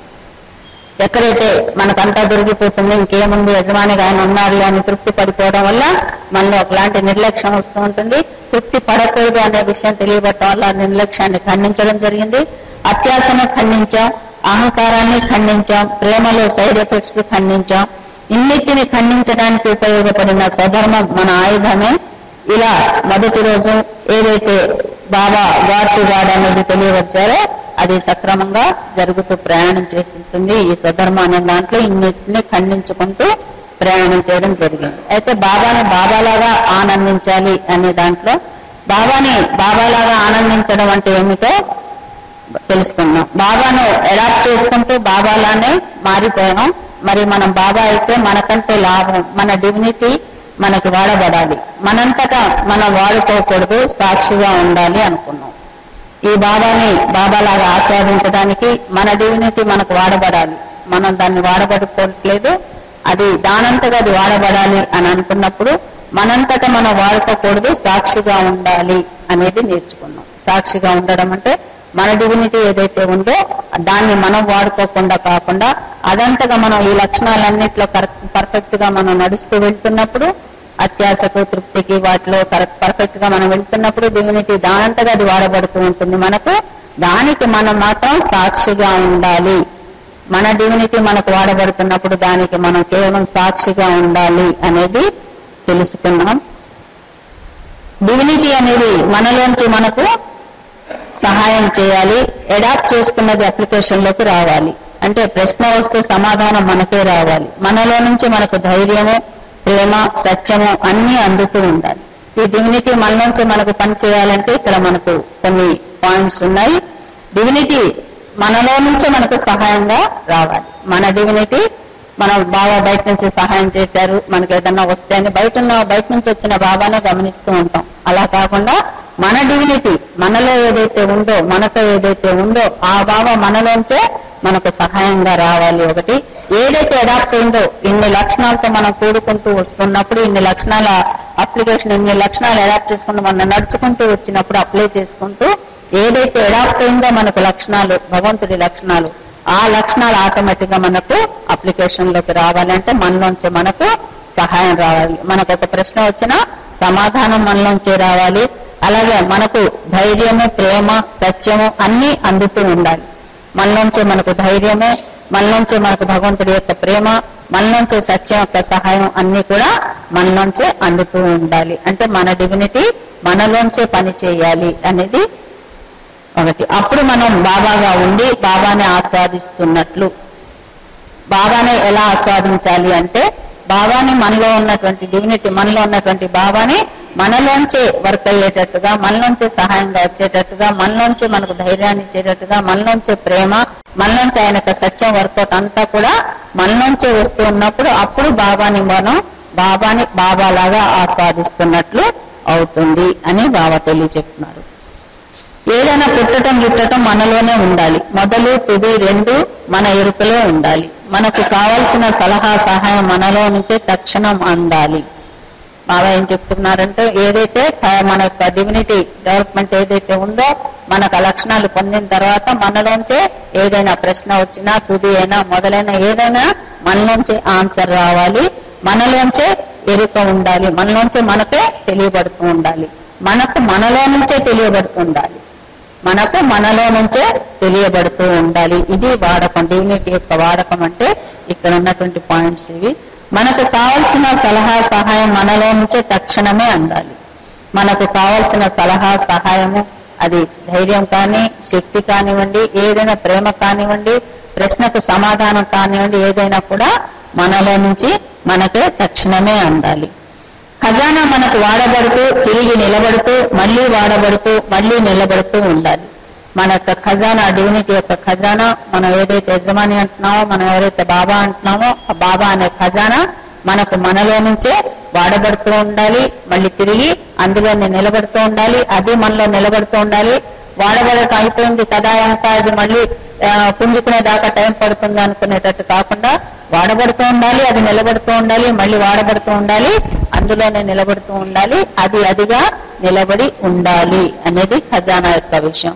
ఎక్కడైతే మనకంతా దొరికిపోతుంది ఇంకేముంది యజమానిగా ఆయన ఉన్నారు అని తృప్తి పడిపోవడం వల్ల మనలో ఒకలాంటి నిర్లక్ష్యం వస్తూ ఉంటుంది తృప్తి పడకూడదు అనే విషయం తెలియబట్టడం వల్ల ఆ నిర్లక్ష్యాన్ని ఖండించడం జరిగింది అత్యాసను ఖండించాం అహంకారాన్ని ఖండించాం ప్రేమలో సైడ్ ఎఫెక్ట్స్ ఖండించాం ఇన్నిటిని ఖండించడానికి ఉపయోగపడిన స్వధర్మం మన ఆయుధమే ఇలా మొదటి రోజు ఏదైతే బాబా గాడ్ టు గాడ్ అనేది తెలియవచ్చారో అది సక్రమంగా జరుగుతూ ప్రయాణం చేస్తుంది ఈ స్వధర్మ అనే దాంట్లో ఇన్నిటిని ఖండించుకుంటూ ప్రయాణం చేయడం జరిగింది అయితే బాబాని బాబాలాగా ఆనందించాలి అనే దాంట్లో బాబాని బాబాలాగా ఆనందించడం అంటే ఏమిటో తెలుసుకున్నాం బాబాను అడాప్ట్ చేసుకుంటూ బాబాలానే మారిపోయాం మరి మనం బాబా అయితే మనకంటే లాభం మన డిగ్నిటీ మనకి వాడబడాలి మనంతటా మనం వాడుకోకూడదు సాక్షిగా ఉండాలి అనుకున్నాం ఈ బాబాని బాబాలాగా ఆస్వాదించడానికి మన డివినిటీ మనకు వాడబడాలి మనం దాన్ని వాడబడుకోవట్లేదు అది దానంతగా అది వాడబడాలి అని అనుకున్నప్పుడు మనంతటా మనం వాడుకోకూడదు సాక్షిగా ఉండాలి అనేది నేర్చుకున్నాం సాక్షిగా ఉండడం అంటే మన డివినిటీ ఏదైతే ఉందో దాన్ని మనం వాడుకోకుండా కాకుండా అదంతగా మనం ఈ లక్షణాలన్నింటిలో పర్ఫెక్ట్ గా మనం నడుస్తూ వెళ్తున్నప్పుడు అత్యాశకు తృప్తికి వాటిలో పర్ఫెక్ట్ గా మనం వెళ్తున్నప్పుడు డివినిటీ దానంతగా అది వాడబడుతూ ఉంటుంది మనకు దానికి మనం మాత్రం సాక్షిగా ఉండాలి మన డివినిటీ మనకు వాడబడుతున్నప్పుడు దానికి మనం కేవలం సాక్షిగా ఉండాలి అనేది తెలుసుకున్నాం డివినిటీ అనేది మనలోంచి మనకు సహాయం చేయాలి అడాప్ట్ చేసుకున్నది అప్లికేషన్ లోకి రావాలి అంటే ప్రశ్న వస్తే సమాధానం మనకే రావాలి మనలో నుంచి మనకు ధైర్యము ప్రేమ సత్యము అన్ని అందుతూ ఉండాలి ఈ డివినిటీ మన నుంచి మనకు పని చేయాలంటే ఇక్కడ మనకు కొన్ని పాయింట్స్ ఉన్నాయి డివినిటీ మనలో నుంచే మనకు సహాయంగా రావాలి మన డివినిటీ మనం బాబా బయట నుంచి సహాయం చేశారు మనకి ఏదన్నా వస్తే అని బయట ఉన్న బయట నుంచి వచ్చిన బాబానే గమనిస్తూ ఉంటాం అలా కాకుండా మన డివినిటీ మనలో ఏదైతే ఉందో మనతో ఏదైతే ఉందో ఆ బాబా మనలోంచే మనకు సహాయంగా రావాలి ఒకటి ఏదైతే అడాప్ట్ అయిందో ఇన్ని లక్షణాలతో మనం కూడుకుంటూ వస్తున్నప్పుడు ఇన్ని లక్షణాల అప్లికేషన్ ఇన్ని లక్షణాలు అడాప్ట్ చేసుకుంటూ మనం నడుచుకుంటూ వచ్చినప్పుడు అప్లై చేసుకుంటూ ఏదైతే ఎడాప్ట్ అయిందో మనకు లక్షణాలు భగవంతుడి లక్షణాలు ఆ లక్షణాలు ఆటోమేటిక్ గా మనకు అప్లికేషన్ లోకి రావాలంటే మనలోంచి మనకు సహాయం రావాలి మనకు ఒక ప్రశ్న వచ్చినా సమాధానం మనలోంచి రావాలి అలాగే మనకు ధైర్యము ప్రేమ సత్యము అన్ని అందుతూ ఉండాలి మనలోంచి మనకు ధైర్యము మనలోంచి మనకు భగవంతుడి యొక్క ప్రేమ మనలోంచి సత్యం యొక్క సహాయం అన్ని కూడా మనలోంచే అందుతూ ఉండాలి అంటే మన డివినిటీ మనలోంచే పని చేయాలి అనేది ఒకటి అప్పుడు మనం బాబాగా ఉండి బాబాని ఆస్వాదిస్తున్నట్లు బాబాని ఎలా ఆస్వాదించాలి అంటే బాబాని మనలో ఉన్నటువంటి డివినిటీ మనలో ఉన్నటువంటి బాబాని మనలోంచే వర్క్ అయ్యేటట్టుగా మనలోంచే సహాయంగా వచ్చేటట్టుగా మనలోంచే మనకు ధైర్యాన్ని ఇచ్చేటట్టుగా మనలోంచే ప్రేమ మనలోంచి ఆయన యొక్క సత్యం వర్కౌట్ అంతా కూడా మనలోంచే వస్తూ ఉన్నప్పుడు అప్పుడు బాబాని మనం బాబాని బాబాలాగా ఆస్వాదిస్తున్నట్లు అవుతుంది అని బాబా తెలియచెప్తున్నారు ఏదైనా పుట్టటం గిట్టటం మనలోనే ఉండాలి మొదలు తుది రెండు మన ఎరుకలో ఉండాలి మనకు కావలసిన సలహా సహాయం మనలో నుంచే తక్షణం అందాలి బాబా ఏం చెప్తున్నారంటే ఏదైతే క- మన యొక్క డివినిటీ డెవలప్మెంట్ ఏదైతే ఉందో మనకు ఆ లక్షణాలు పొందిన తర్వాత మనలోంచే ఏదైనా ప్రశ్న వచ్చినా తుది అయినా మొదలైన ఏదైనా మనలోంచే ఆన్సర్ రావాలి మనలోంచే ఎరుక ఉండాలి మనలోంచే మనకే తెలియబడుతూ ఉండాలి మనకు మనలో నుంచే తెలియబడుతూ ఉండాలి మనకు మనలో నుంచే తెలియబడుతూ ఉండాలి ఇది వాడకం డివినిటీ యొక్క వాడకం అంటే ఇక్కడ ఉన్నటువంటి పాయింట్స్ ఇవి మనకు కావలసిన సలహా సహాయం మనలో నుంచే తక్షణమే అందాలి మనకు కావలసిన సలహా సహాయము అది ధైర్యం కానీ శక్తి కానివ్వండి ఏదైనా ప్రేమ కానివ్వండి ప్రశ్నకు సమాధానం కానివ్వండి ఏదైనా కూడా మనలో నుంచి మనకే తక్షణమే అందాలి ఖజానా మనకు వాడబడుతూ తిరిగి నిలబడుతూ మళ్ళీ వాడబడుతూ మళ్ళీ నిలబడుతూ ఉండాలి మన యొక్క ఖజానా డివినిటీ యొక్క ఖజానా మనం ఏదైతే యజమాని అంటున్నామో మనం ఎవరైతే బాబా అంటున్నామో ఆ బాబా అనే ఖజానా మనకు మనలో నుంచే వాడబడుతూ ఉండాలి మళ్ళీ తిరిగి అందులోనే నిలబడుతూ ఉండాలి అది మనలో నిలబడుతూ ఉండాలి వాడబడటం అయిపోయింది కదా ఇంకా అది మళ్ళీ ఆ, పుంజుకునే దాకా టైం పడుతుంది అనుకునేటట్టు కాకుండా వాడబడుతూ ఉండాలి అది నిలబడుతూ ఉండాలి మళ్ళీ వాడబడుతూ ఉండాలి అందులోనే నిలబడుతూ ఉండాలి అది అదిగా నిలబడి ఉండాలి అనేది ఖజానా యొక్క విషయం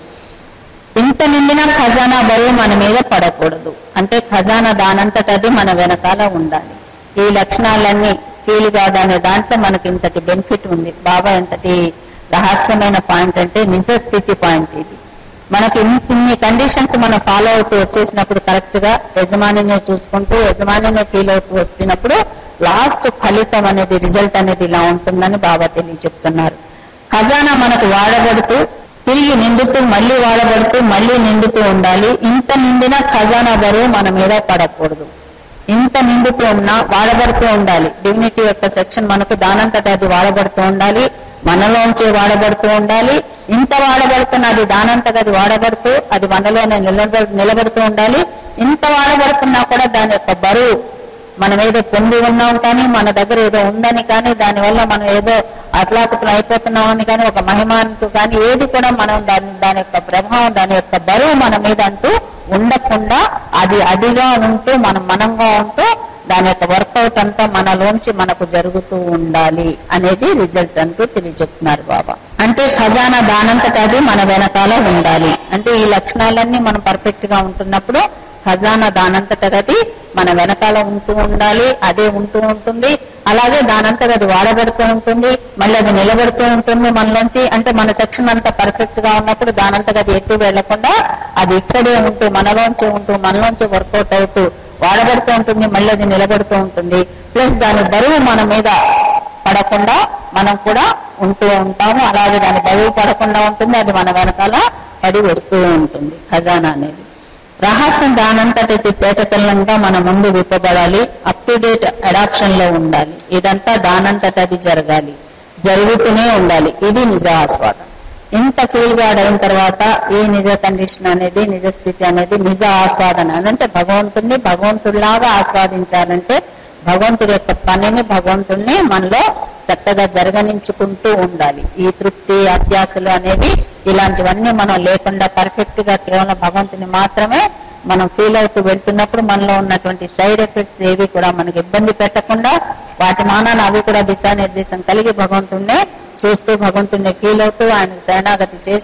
ఇంత నిండిన ఖజానా బరువు మన మీద పడకూడదు అంటే ఖజానా దానంతట అది మన వెనకాల ఉండాలి ఈ లక్షణాలన్నీ ఫీల్ కాదనే దాంట్లో మనకి ఇంతటి బెనిఫిట్ ఉంది బాబా ఎంతటి రహస్యమైన పాయింట్ అంటే నిజ స్థితి పాయింట్ ఇది మనకి ఇన్ని ఇన్ని కండిషన్స్ మనం ఫాలో అవుతూ వచ్చేసినప్పుడు కరెక్ట్ గా యజమానినే చూసుకుంటూ యజమానినే ఫీల్ అవుతూ వస్తున్నప్పుడు లాస్ట్ ఫలితం అనేది రిజల్ట్ అనేది ఇలా ఉంటుందని బాబా తెలియ చెప్తున్నారు ఖజానా మనకు వాడబడుతూ తిరిగి నిండుతూ మళ్ళీ వాడబడుతూ మళ్ళీ నిండుతూ ఉండాలి ఇంత నిండిన ఖజానా బరువు మన మీద పడకూడదు ఇంత నిండుతూ ఉన్నా వాడబడుతూ ఉండాలి డిగ్నిటీ యొక్క సెక్షన్ మనకు దానంతట అది వాడబడుతూ ఉండాలి మనలోంచి వాడబడుతూ ఉండాలి ఇంత వాడబడుతున్న అది దానంతగా అది వాడబడుతూ అది మనలోనే నిలబ నిలబడుతూ ఉండాలి ఇంత వాడబడుతున్నా కూడా దాని యొక్క బరువు మనం ఏదో పొంది ఉన్నాం కానీ మన దగ్గర ఏదో ఉందని కానీ దానివల్ల మనం ఏదో అట్లాకుతలు అయిపోతున్నాం అని కానీ ఒక మహిమానికి కానీ ఏది కూడా మనం దాని దాని యొక్క ప్రభావం దాని యొక్క బరువు మన మీద అంటూ ఉండకుండా అది అదిగా ఉంటూ మనం మనంగా ఉంటూ దాని యొక్క వర్కౌట్ అంతా మనలోంచి మనకు జరుగుతూ ఉండాలి అనేది రిజల్ట్ అంటూ తెలియజెప్తున్నారు బాబా అంటే ఖజానా దానంతట అది మన వెనకాల ఉండాలి అంటే ఈ లక్షణాలన్నీ మనం పర్ఫెక్ట్ గా ఉంటున్నప్పుడు ఖజానా దానంతట అది మన వెనకాల ఉంటూ ఉండాలి అదే ఉంటూ ఉంటుంది అలాగే దానంతట అది వాడబడుతూ ఉంటుంది మళ్ళీ అది నిలబడుతూ ఉంటుంది మనలోంచి అంటే మన సెక్షన్ అంతా పర్ఫెక్ట్ గా ఉన్నప్పుడు దానంతగా అది ఎటు వెళ్లకుండా అది ఇక్కడే ఉంటూ మనలోంచి ఉంటూ మనలోంచి వర్కౌట్ అవుతూ వాడబడుతూ ఉంటుంది మళ్ళీ అది నిలబడుతూ ఉంటుంది ప్లస్ దాని బరువు మన మీద పడకుండా మనం కూడా ఉంటూ ఉంటాము అలాగే దాని బరువు పడకుండా ఉంటుంది అది మన వెనకాల పడి వస్తూ ఉంటుంది ఖజానా అనేది రహస్యం దానంతటి పేటతల్లంగా మన ముందు విప్పబడాలి అప్ టు డేట్ అడాప్షన్ లో ఉండాలి ఇదంతా దానంతట అది జరగాలి జరుగుతూనే ఉండాలి ఇది నిజ ఆస్వాదం ఇంత ఫీల్ గాడ్ అయిన తర్వాత ఈ నిజ కండిషన్ అనేది నిజ స్థితి అనేది నిజ ఆస్వాదన అంటే భగవంతుడిని భగవంతుడిలాగా ఆస్వాదించాలంటే భగవంతుడి యొక్క పనిని భగవంతుడిని మనలో చక్కగా జరగనించుకుంటూ ఉండాలి ఈ తృప్తి అభ్యాసాలు అనేవి ఇలాంటివన్నీ మనం లేకుండా పర్ఫెక్ట్ గా కేవలం భగవంతుని మాత్రమే మనం ఫీల్ అవుతూ వెళ్తున్నప్పుడు మనలో ఉన్నటువంటి సైడ్ ఎఫెక్ట్స్ ఏవి కూడా మనకి ఇబ్బంది పెట్టకుండా వాటి మానాన అవి కూడా దిశానిర్దేశం కలిగి భగవంతుణ్ణే చూస్తూ భగవంతుణ్ణి ఫీల్ అవుతూ ఆయనకు శరణాగతి చేస్తూ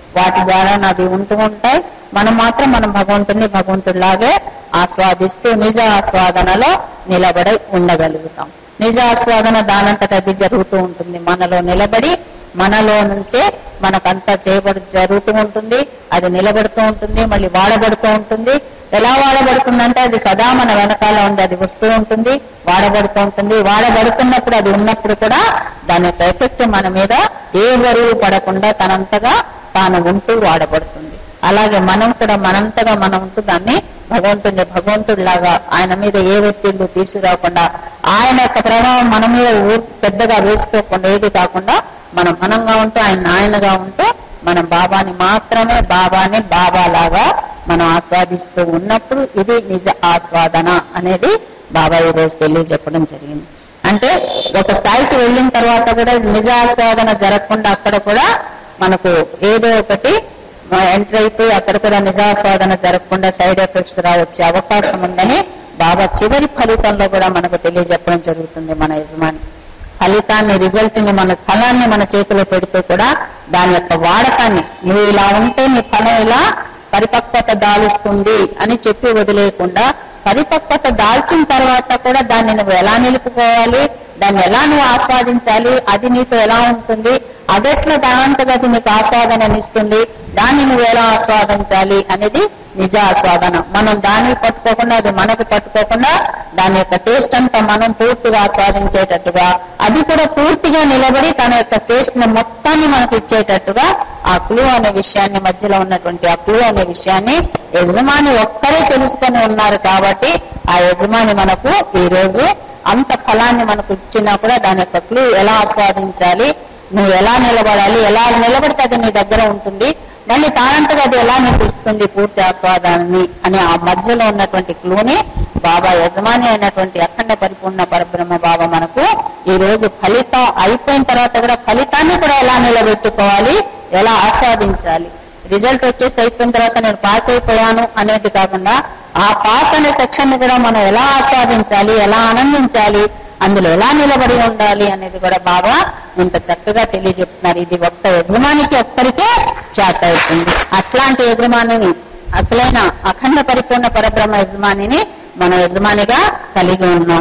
వాటి ద్వారా అవి ఉంటూ ఉంటాయి మనం మాత్రం మనం భగవంతుడిని భగవంతుడిలాగే ఆస్వాదిస్తూ నిజ ఆస్వాదనలో నిలబడి ఉండగలుగుతాం నిజ ఆస్వాదన దానంతట అది జరుగుతూ ఉంటుంది మనలో నిలబడి మనలో నుంచే మనకంతా చేయబడి జరుగుతూ ఉంటుంది అది నిలబడుతూ ఉంటుంది మళ్ళీ వాడబడుతూ ఉంటుంది ఎలా వాడబడుతుందంటే అది సదా మన వెనకాల ఉంది అది వస్తూ ఉంటుంది వాడబడుతూ ఉంటుంది వాడబడుతున్నప్పుడు అది ఉన్నప్పుడు కూడా దాని యొక్క ఎఫెక్ట్ మన మీద ఏ బరువు పడకుండా తనంతగా తాను ఉంటూ వాడబడుతుంది అలాగే మనం కూడా మనంతగా మనం ఉంటూ దాన్ని భగవంతుడిని భగవంతుడిలాగా ఆయన మీద ఏ ఒత్తిళ్లు తీసుకురాకుండా ఆయన యొక్క ప్రభావం మన మీద ఊ- పెద్దగా వేసుకోకుండా ఏది కాకుండా మనం మనంగా ఉంటూ ఆయన ఆయనగా ఉంటూ మనం బాబాని మాత్రమే బాబాని బాబాలాగా మనం ఆస్వాదిస్తూ ఉన్నప్పుడు ఇది నిజ ఆస్వాదన అనేది బాబా ఈ రోజు తెలియజెప్పడం జరిగింది అంటే ఒక స్థాయికి వెళ్ళిన తర్వాత కూడా నిజ ఆస్వాదన జరగకుండా అక్కడ కూడా మనకు ఏదో ఒకటి ఎంటర్ అయిపోయి అక్కడ కూడా నిజాస్వాదన జరగకుండా సైడ్ ఎఫెక్ట్స్ రా వచ్చే అవకాశం ఉందని బాబా చివరి ఫలితంలో కూడా మనకు తెలియజెప్పడం జరుగుతుంది మన యజమాని ఫలితాన్ని రిజల్ట్ ని మన ఫలాన్ని మన చేతిలో పెడుతూ కూడా దాని యొక్క వాడకాన్ని నువ్వు ఇలా ఉంటే నీ ఫలం ఇలా పరిపక్వత దాలుస్తుంది అని చెప్పి వదిలేయకుండా పరిపక్వత దాల్చిన తర్వాత కూడా దాన్ని నువ్వు ఎలా నిలుపుకోవాలి దాన్ని ఎలా నువ్వు ఆస్వాదించాలి అది నీతో ఎలా ఉంటుంది అదెట్లా దానంతగా అది నీకు ఆస్వాదననిస్తుంది దాన్ని నువ్వు ఎలా ఆస్వాదించాలి అనేది నిజ ఆస్వాదన మనం దాన్ని పట్టుకోకుండా అది మనకు పట్టుకోకుండా దాని యొక్క టేస్ట్ అంతా మనం పూర్తిగా ఆస్వాదించేటట్టుగా అది కూడా పూర్తిగా నిలబడి తన యొక్క టేస్ట్ ని మొత్తాన్ని మనకు ఇచ్చేటట్టుగా ఆ క్లూ అనే విషయాన్ని మధ్యలో ఉన్నటువంటి ఆ క్లూ అనే విషయాన్ని యజమాని ఒక్కరే తెలుసుకొని ఉన్నారు కాబట్టి ఆ యజమాని మనకు ఈ రోజు అంత ఫలాన్ని మనకు ఇచ్చినా కూడా దాని యొక్క క్లూ ఎలా ఆస్వాదించాలి నువ్వు ఎలా నిలబడాలి ఎలా నిలబడితే అది నీ దగ్గర ఉంటుంది మళ్ళీ తానంతగా అది ఎలా నీకు ఇస్తుంది పూర్తి ఆస్వాదాన్ని అని ఆ మధ్యలో ఉన్నటువంటి క్లూని బాబా యజమాని అయినటువంటి అఖండ పరిపూర్ణ పరబ్రహ్మ బాబా మనకు ఈ రోజు ఫలితం అయిపోయిన తర్వాత కూడా ఫలితాన్ని కూడా ఎలా నిలబెట్టుకోవాలి ఎలా ఆస్వాదించాలి రిజల్ట్ వచ్చేసి అయిపోయిన తర్వాత నేను పాస్ అయిపోయాను అనేది కాకుండా ఆ పాస్ అనే సెక్షన్ ని కూడా మనం ఎలా ఆస్వాదించాలి ఎలా ఆనందించాలి అందులో ఎలా నిలబడి ఉండాలి అనేది కూడా బాబా ఇంత చక్కగా తెలియజెప్తున్నారు ఇది ఒక్క యజమానికి ఒక్కరికే చేత అవుతుంది అట్లాంటి యజమానిని అసలైన అఖండ పరిపూర్ణ పరబ్రహ్మ యజమానిని మన యజమానిగా కలిగి ఉన్నాం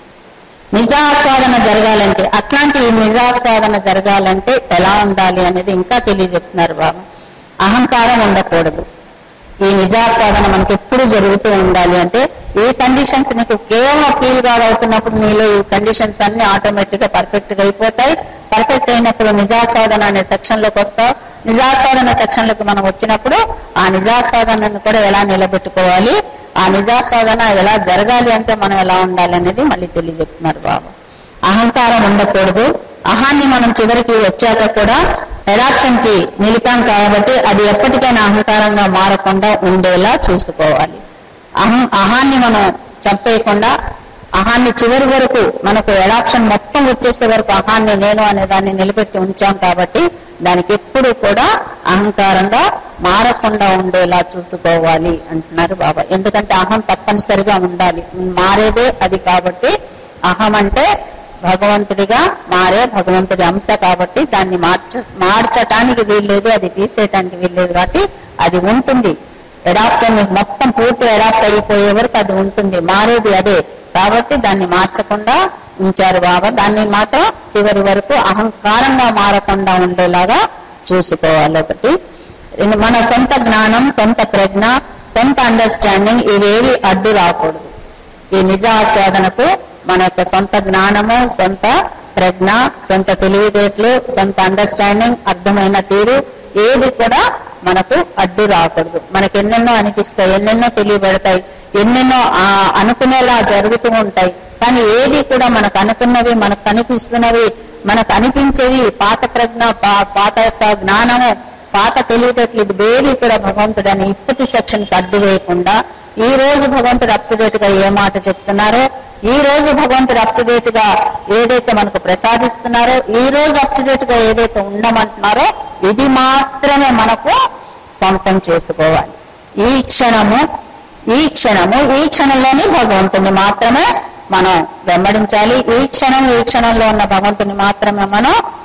నిజాస్వాదన జరగాలంటే అట్లాంటి ఈ నిజాస్వాదన జరగాలంటే ఎలా ఉండాలి అనేది ఇంకా తెలియజెప్తున్నారు బాబా అహంకారం ఉండకూడదు ఈ నిజాస్వాదన మనకి ఎప్పుడు జరుగుతూ ఉండాలి అంటే ఈ కండిషన్స్ నీకు కేవలం ఫీల్ కాడ్ అవుతున్నప్పుడు నీలో ఈ కండిషన్స్ అన్ని ఆటోమేటిక్ గా పర్ఫెక్ట్ గా అయిపోతాయి పర్ఫెక్ట్ అయినప్పుడు నిజాస్వాదన అనే సెక్షన్ లోకి వస్తావు నిజాస్వాదన సెక్షన్ లోకి మనం వచ్చినప్పుడు ఆ నిజాస్వాదనను కూడా ఎలా నిలబెట్టుకోవాలి ఆ నిజాస్వాదన ఎలా జరగాలి అంటే మనం ఎలా ఉండాలి అనేది మళ్ళీ తెలియజెప్తున్నారు బాబు అహంకారం ఉండకూడదు అహాన్ని మనం చివరికి వచ్చాక కూడా ఎడాక్షన్ కి నిలిపాం కాబట్టి అది ఎప్పటికైనా అహంకారంగా మారకుండా ఉండేలా చూసుకోవాలి అహం అహాన్ని మనం చంపేయకుండా అహాన్ని చివరి వరకు మనకు ఎడాప్షన్ మొత్తం వచ్చేసే వరకు అహాన్ని నేను అనే దాన్ని నిలబెట్టి ఉంచాం కాబట్టి దానికి ఎప్పుడు కూడా అహంకారంగా మారకుండా ఉండేలా చూసుకోవాలి అంటున్నారు బాబా ఎందుకంటే అహం తప్పనిసరిగా ఉండాలి మారేదే అది కాబట్టి అహం అంటే భగవంతుడిగా మారే భగవంతుడి అంశ కాబట్టి దాన్ని మార్చ మార్చటానికి వీల్లేదు అది తీసేయటానికి వీల్లేదు కాబట్టి అది ఉంటుంది ఎడాప్ట్ మొత్తం పూర్తి ఎడాప్ట్ అయిపోయే వరకు అది ఉంటుంది మారేది అదే కాబట్టి దాన్ని మార్చకుండా ఉంచారు బాబా దాన్ని మాత్రం చివరి వరకు అహంకారంగా మారకుండా ఉండేలాగా చూసుకోవాలి ఒకటి రెండు, మన సొంత జ్ఞానం సొంత ప్రజ్ఞ సొంత అండర్స్టాండింగ్ ఇవేవి అడ్డు రాకూడదు ఈ నిజ ఆస్వాదనకు మన యొక్క సొంత జ్ఞానము సొంత ప్రజ్ఞ సొంత తెలివితేటలు సొంత అండర్స్టాండింగ్ అర్థమైన తీరు ఏది కూడా మనకు అడ్డు రాకూడదు మనకు ఎన్నెన్నో అనిపిస్తాయి ఎన్నెన్నో తెలియబడతాయి ఎన్నెన్నో ఆ అనుకునేలా జరుగుతూ ఉంటాయి కానీ ఏది కూడా మనకు అనుకున్నవి మనకు కనిపిస్తున్నవి మనకు అనిపించేవి పాత ప్రజ్ఞ పా- పాత యొక్క జ్ఞానము పాత తెలివితేటలు ఇది వేవి కూడా భగవంతుడని ఇప్పటి సెక్షన్ కి అడ్డు వేయకుండా ఈ రోజు భగవంతుడు అప్ టు డేట్ గా ఏ మాట చెప్తున్నారో ఈ రోజు భగవంతుడు అప్ టు డేట్ గా ఏదైతే మనకు ప్రసాదిస్తున్నారో ఈ రోజు అప్ టు డేట్ గా ఏదైతే ఉండమంటున్నారో ఇది మాత్రమే మనకు సొంతం చేసుకోవాలి ఈ క్షణము ఈ క్షణము ఈ క్షణంలోని భగవంతుని మాత్రమే మనం వెంబడించాలి ఈ క్షణం ఈ క్షణంలో ఉన్న భగవంతుని మాత్రమే మనం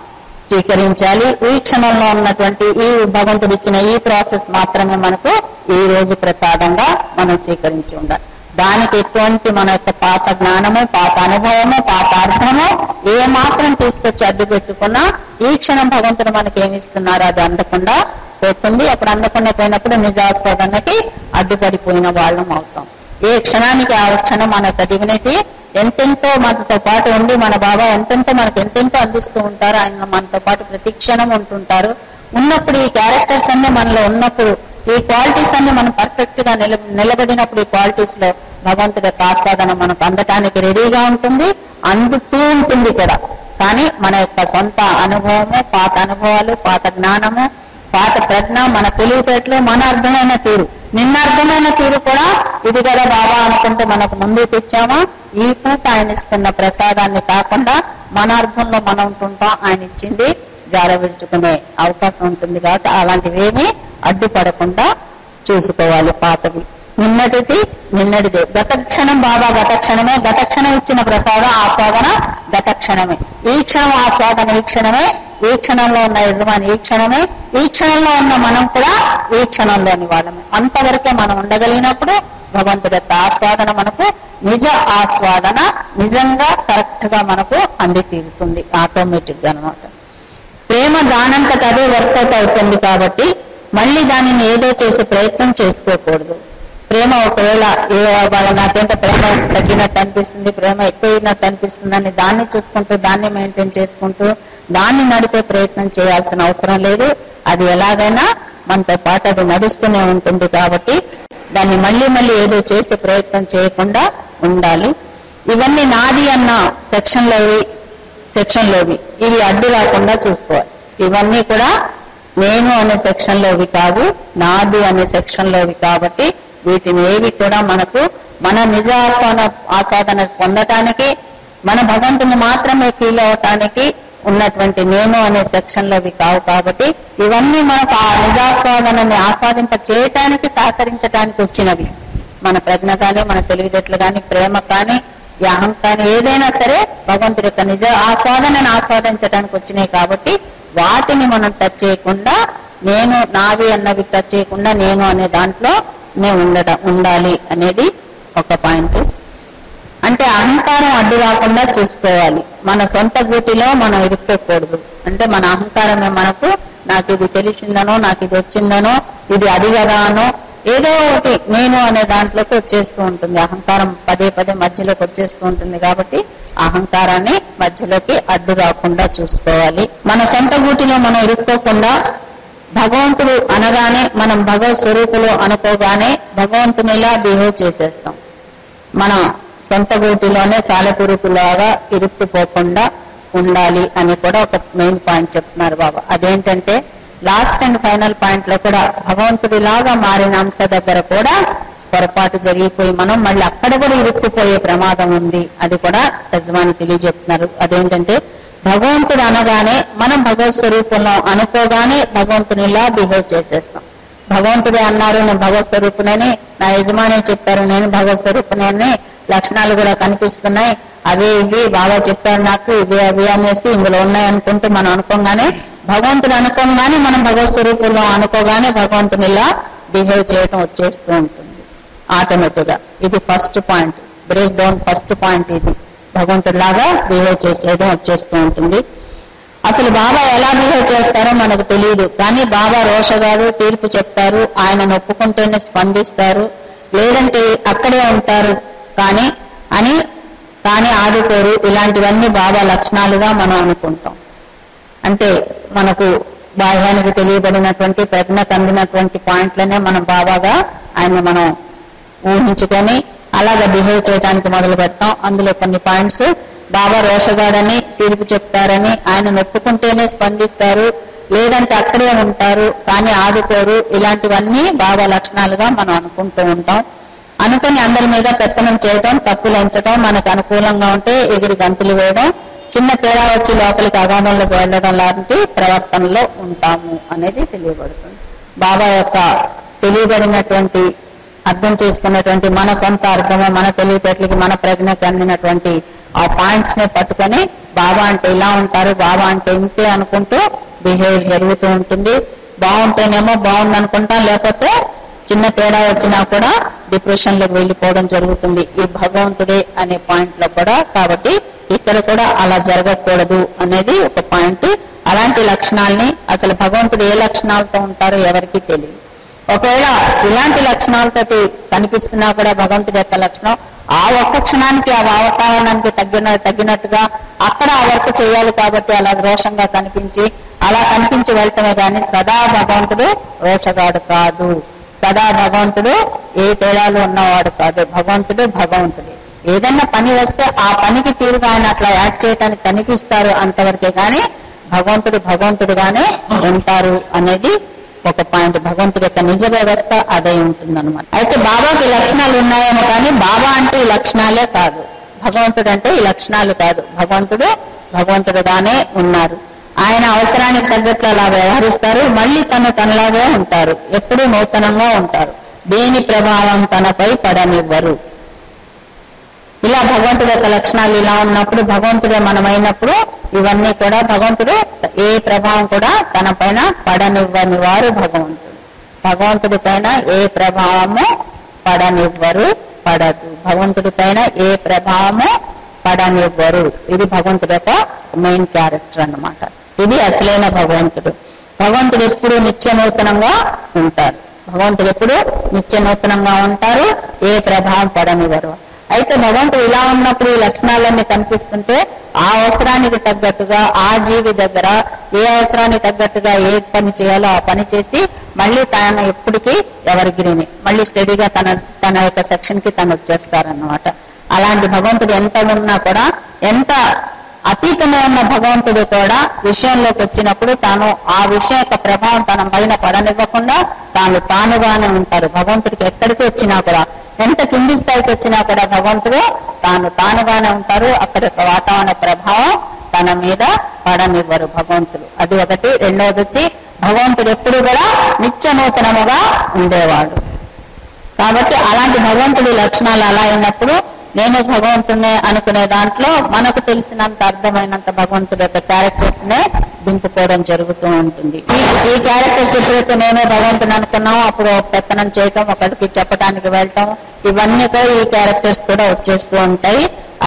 స్వీకరించాలి ఈ క్షణంలో ఉన్నటువంటి ఈ భగవంతుడు ఇచ్చిన ఈ ప్రాసెస్ మాత్రమే మనకు ఈ రోజు ప్రసాదంగా మనం స్వీకరించి ఉండాలి దానికి ఎటువంటి మన యొక్క పాత జ్ఞానము పాత అనుభవము పాత అర్థము ఏ మాత్రం తీసుకొచ్చి అడ్డు పెట్టుకున్నా ఈ క్షణం భగవంతుడు మనకి ఏమి ఇస్తున్నారో అది అందకుండా పోతుంది అప్పుడు అందకుండా పోయినప్పుడు నిజాస్వాదనకి అడ్డుపడిపోయిన వాళ్ళం అవుతాం ఏ క్షణానికి ఆ క్షణం మన యొక్క డివినిటీ ఎంతెంతో మనతో పాటు ఉండి మన బాబా ఎంతెంతో మనకు ఎంతెంతో అందిస్తూ ఉంటారు ఆయన మనతో పాటు ప్రతి క్షణం ఉంటుంటారు ఉన్నప్పుడు ఈ క్యారెక్టర్స్ అన్ని మనలో ఉన్నప్పుడు ఈ క్వాలిటీస్ అన్ని మనం పర్ఫెక్ట్ గా నిల నిలబడినప్పుడు ఈ క్వాలిటీస్ లో భగవంతుడి యొక్క ఆస్వాదన మనకు అందటానికి రెడీగా ఉంటుంది అందుతూ ఉంటుంది కూడా కానీ మన యొక్క సొంత అనుభవము పాత అనుభవాలు పాత జ్ఞానము పాత ప్రజ్ఞ మన తెలివితేటలు మన అర్థమైన తీరు నిన్న అర్థమైన తీరు కూడా ఇది కదా బాబా అనుకుంటే మనకు ముందు తెచ్చామా ఈ పూట ఆయన ఇస్తున్న ప్రసాదాన్ని కాకుండా మన అర్థంలో మనం ఉంటుంటాం ఆయన ఇచ్చింది జార విడుచుకునే అవకాశం ఉంటుంది కాబట్టి అలాంటివి ఏమీ అడ్డుపడకుండా చూసుకోవాలి పాతవి నిన్నటిది నిన్నటిదే గత క్షణం బాబా గత క్షణమే గత క్షణం ఇచ్చిన ప్రసాదం ఆస్వాదన గత క్షణమే ఈ క్షణం ఆస్వాదన ఈ క్షణమే ఈ క్షణంలో ఉన్న యజమాని ఈ క్షణమే ఈ క్షణంలో ఉన్న మనం కూడా ఈ క్షణంలోని వాళ్ళమే అంతవరకే మనం ఉండగలిగినప్పుడు భగవంతుడి యొక్క ఆస్వాదన మనకు నిజ ఆస్వాదన నిజంగా కరెక్ట్ గా మనకు అంది తీరుతుంది ఆటోమేటిక్ గా అనమాట ప్రేమ దానంతట అదే వర్కౌట్ అవుతుంది కాబట్టి మళ్ళీ దానిని ఏదో చేసే ప్రయత్నం చేసుకోకూడదు ప్రేమ ఒకవేళ ఏ వాళ్ళ నాకేంటో ప్రేమ తగ్గినట్టు అనిపిస్తుంది ప్రేమ ఎక్కువైనట్టు అనిపిస్తుంది అని దాన్ని చూసుకుంటూ దాన్ని మెయింటైన్ చేసుకుంటూ దాన్ని నడిపే ప్రయత్నం చేయాల్సిన అవసరం లేదు అది ఎలాగైనా మనతో పాటు అది నడుస్తూనే ఉంటుంది కాబట్టి దాన్ని మళ్ళీ మళ్ళీ ఏదో చేసే ప్రయత్నం చేయకుండా ఉండాలి ఇవన్నీ నాది అన్న సెక్షన్ లోవి సెక్షన్ లోవి ఇవి అడ్డు రాకుండా చూసుకోవాలి ఇవన్నీ కూడా నేను అనే సెక్షన్ లోవి కావు నాది అనే సెక్షన్ లోవి కాబట్టి వీటిని ఏవి కూడా మనకు మన నిజ ఆస్వాద ఆస్వాదన పొందటానికి మన భగవంతుని మాత్రమే ఫీల్ అవటానికి ఉన్నటువంటి నేను అనే సెక్షన్ లోవి కావు కాబట్టి ఇవన్నీ మనకు ఆ నిజాస్వాదనని ఆస్వాదింప చేయటానికి సహకరించడానికి వచ్చినవి మన ప్రజ్ఞ కానీ మన తెలివితేటలు కానీ ప్రేమ కానీ ఈ అహంకారం ఏదైనా సరే భగవంతుడి యొక్క నిజ ఆస్వాదనని ఆస్వాదించడానికి వచ్చినాయి కాబట్టి వాటిని మనం టచ్ చేయకుండా నేను నావి అన్నవి టచ్ చేయకుండా నేను అనే దాంట్లో నేను ఉండడం ఉండాలి అనేది ఒక పాయింట్ అంటే అహంకారం అడ్డు రాకుండా చూసుకోవాలి మన సొంత గూటిలో మనం ఇరుక్కోకూడదు అంటే మన అహంకారమే మనకు నాకు ఇది తెలిసిందనో నాకు ఇది వచ్చిందనో ఇది అది కదా అనో ఏదో ఒకటి నేను అనే దాంట్లోకి వచ్చేస్తూ ఉంటుంది అహంకారం పదే పదే మధ్యలోకి వచ్చేస్తూ ఉంటుంది కాబట్టి అహంకారాన్ని మధ్యలోకి అడ్డు రాకుండా చూసుకోవాలి మన సొంత గూటిలో మనం ఇరుక్కోకుండా భగవంతుడు అనగానే మనం భగవత్ స్వరూపులు అనుకోగానే భగవంతునిలా బిహేవ్ చేసేస్తాం మన సొంత గూటిలోనే సాలెపురుకులాగా ఇరుక్కుపోకుండా ఉండాలి అని కూడా ఒక మెయిన్ పాయింట్ చెప్తున్నారు బాబా అదేంటంటే లాస్ట్ అండ్ ఫైనల్ పాయింట్ లో కూడా భగవంతుడిలాగా మారిన అంశ దగ్గర కూడా పొరపాటు జరిగిపోయి మనం మళ్ళీ అక్కడ కూడా ఇరుక్కుపోయే ప్రమాదం ఉంది అది కూడా యజమాని తెలియజెప్తున్నారు అదేంటంటే భగవంతుడు అనగానే మనం భగవత్ స్వరూపంలో అనుకోగానే భగవంతునిలా బిహేవ్ చేసేస్తాం భగవంతుడే అన్నారు నేను భగవత్ స్వరూపునని నా యజమాని చెప్పారు నేను భగవత్ స్వరూపునని లక్షణాలు కూడా కనిపిస్తున్నాయి అవే ఇవి బాగా చెప్పారు నాకు ఇవి అవి అనేసి ఇందులో ఉన్నాయి అనుకుంటూ మనం అనుకోగానే భగవంతుడు అనుకోగానే మనం భగవత్ స్వరూపంలో అనుకోగానే భగవంతునిలా బిహేవ్ చేయటం వచ్చేస్తూ ఉంటుంది ఆటోమేటిక్ గా ఇది first point break down first point ఇది భగవంతుడిలాగా బిహేవ్ చేసేయడం వచ్చేస్తూ ఉంటుంది అసలు బాబా ఎలా బిహేవ్ చేస్తారో మనకు తెలియదు కానీ బాబా రోష గారు తీర్పు చెప్తారు ఆయన ఒప్పుకుంటేనే స్పందిస్తారు లేదంటే అక్కడే ఉంటారు కానీ అని కానీ ఆదుకోరు ఇలాంటివన్నీ బాబా లక్షణాలుగా మనం అనుకుంటాం అంటే మనకు బాహ్యానికి తెలియబడినటువంటి ప్రజ్ఞకు అందినటువంటి పాయింట్లనే మనం బాబాగా ఆయన మనం ఊహించుకొని అలాగా బిహేవ్ చేయడానికి మొదలు పెడతాం అందులో కొన్ని పాయింట్స్ బాబా రోషగాడని తీర్పు చెప్తారని ఆయన నొప్పుకుంటేనే స్పందిస్తారు లేదంటే అక్కడే ఉంటారు కానీ ఆదుకోరు ఇలాంటివన్నీ బాబా లక్షణాలుగా మనం అనుకుంటూ ఉంటాం అనుకుని అందరి మీద పెత్తనం చేయడం తప్పులు ఎంచడం మనకు అనుకూలంగా ఉంటే ఎగిరి గంతులు వేయడం చిన్న తేడా వచ్చి లోపలికి అగాధంలోకి వెళ్ళడం లాంటి ప్రవర్తనలో ఉంటాము అనేది తెలియబడుతుంది బాబా యొక్క తెలియబడినటువంటి అర్థం చేసుకున్నటువంటి మన సొంత అర్థము మన తెలివితేటలకి మన ప్రజ్ఞకి అందినటువంటి ఆ పాయింట్స్ నే పట్టుకొని బాబా అంటే ఇలా ఉంటారు బాబా అంటే ఇంతే అనుకుంటూ బిహేవియర్ జరుగుతూ ఉంటుంది బాగుంటేనేమో బాగుంది అనుకుంటాం లేకపోతే చిన్న తేడా వచ్చినా కూడా డిప్రెషన్ లోకి వెళ్ళిపోవడం జరుగుతుంది ఈ భగవంతుడే అనే పాయింట్ లో కూడా కాబట్టి ఇక్కడ కూడా అలా జరగకూడదు అనేది ఒక పాయింట్ అలాంటి లక్షణాలని అసలు భగవంతుడు ఏ లక్షణాలతో ఉంటారో ఎవరికీ తెలియదు ఒకవేళ ఇలాంటి లక్షణాలతోటి కనిపిస్తున్నా కూడా భగవంతుడి యొక్క లక్షణం ఆ ఒక్క క్షణానికి ఆ వాతావరణానికి తగ్గిన తగ్గినట్టుగా అక్కడ ఆ వర్క్ చేయాలి కాబట్టి అలా రోషంగా కనిపించి అలా కనిపించి వెళ్ళటమే కానీ సదా భగవంతుడు రోషగాడు కాదు సదా భగవంతుడు ఏ తేడాలు ఉన్నవాడు కాదు భగవంతుడు భగవంతుడే ఏదన్నా పని వస్తే ఆ పనికి తీరుగా ఆయన అట్లా యాడ్ చేయడానికి కనిపిస్తారు అంతవరకే కానీ భగవంతుడు భగవంతుడుగానే ఉంటారు అనేది ఒక పాయింట్ భగవంతుడి యొక్క నిజ వ్యవస్థ అదే ఉంటుందన్నమాట అయితే బాబాకి ఈ లక్షణాలు ఉన్నాయేమో కానీ బాబా అంటే ఈ లక్షణాలే కాదు భగవంతుడు అంటే ఈ లక్షణాలు కాదు భగవంతుడు భగవంతుడుగానే ఉన్నారు ఆయన అవసరానికి తగ్గట్లు అలా వ్యవహరిస్తారు మళ్ళీ తను తనలాగే ఉంటారు ఎప్పుడూ నూతనంగా ఉంటారు దేని ప్రభావం తనపై పడనివ్వరు ఇలా భగవంతుడి యొక్క లక్షణాలు ఇలా ఉన్నప్పుడు భగవంతుడే మనమైనప్పుడు ఇవన్నీ కూడా భగవంతుడు ఏ ప్రభావం కూడా తన పైన పడనివ్వని వారు భగవంతుడు భగవంతుడి పైన ఏ ప్రభావము పడనివ్వరు పడదు భగవంతుడి పైన ఏ ప్రభావము పడనివ్వరు ఇది భగవంతుడి యొక్క మెయిన్ క్యారెక్టర్ అన్నమాట ఇది అసలైన భగవంతుడు భగవంతుడు ఎప్పుడు నిత్య నూతనంగా ఉంటారు భగవంతుడు ఎప్పుడు నిత్య నూతనంగా ఉంటారు ఏ ప్రభావం పడనివ్వరు అయితే భగవంతుడు ఇలా ఉన్నప్పుడు ఈ లక్షణాలన్నీ కనిపిస్తుంటే ఆ అవసరానికి తగ్గట్టుగా ఆ జీవి దగ్గర ఏ అవసరానికి తగ్గట్టుగా ఏ పని చేయాలో ఆ పని చేసి మళ్ళీ తన ఎప్పటికీ ఎవరిగిరిని మళ్ళీ స్టడీగా తన తన యొక్క సెక్షన్ కి తను వచ్చేస్తారన్నమాట అలాంటి భగవంతుడు ఎంత ఉన్నా కూడా ఎంత అతీతంగా ఉన్న భగవంతుడు కూడా విషయంలోకి వచ్చినప్పుడు తాను ఆ విషయం యొక్క ప్రభావం తన పైన పడనివ్వకుండా తాను తానుగానే ఉంటారు భగవంతుడికి ఎక్కడికి వచ్చినా కూడా ఎంత కింది స్థాయికి వచ్చినా కూడా భగవంతుడు తాను తానుగానే ఉంటారు అక్కడ యొక్క వాతావరణ ప్రభావం తన మీద పడనివ్వరు భగవంతుడు అది ఒకటి రెండవది వచ్చి భగవంతుడు ఎప్పుడు కూడా నిత్య నూతనముగా ఉండేవాడు కాబట్టి అలాంటి భగవంతుడి లక్షణాలు అలా అయినప్పుడు నేను భగవంతుడే అనుకునే దాంట్లో మనకు తెలిసినంత అర్థమైనంత భగవంతుడి యొక్క క్యారెక్టర్స్ నే దింపుకోవడం జరుగుతూ ఉంటుంది ఈ- ఈ క్యారెక్టర్స్ ఎప్పుడైతే నేనే భగవంతుని అనుకున్నామో అప్పుడు పెత్తనం చేయటం ఒకటికి చెప్పడానికి వెళ్ళటం ఇవన్నీ కూడా ఈ క్యారెక్టర్స్ కూడా వచ్చేస్తూ ఉంటాయి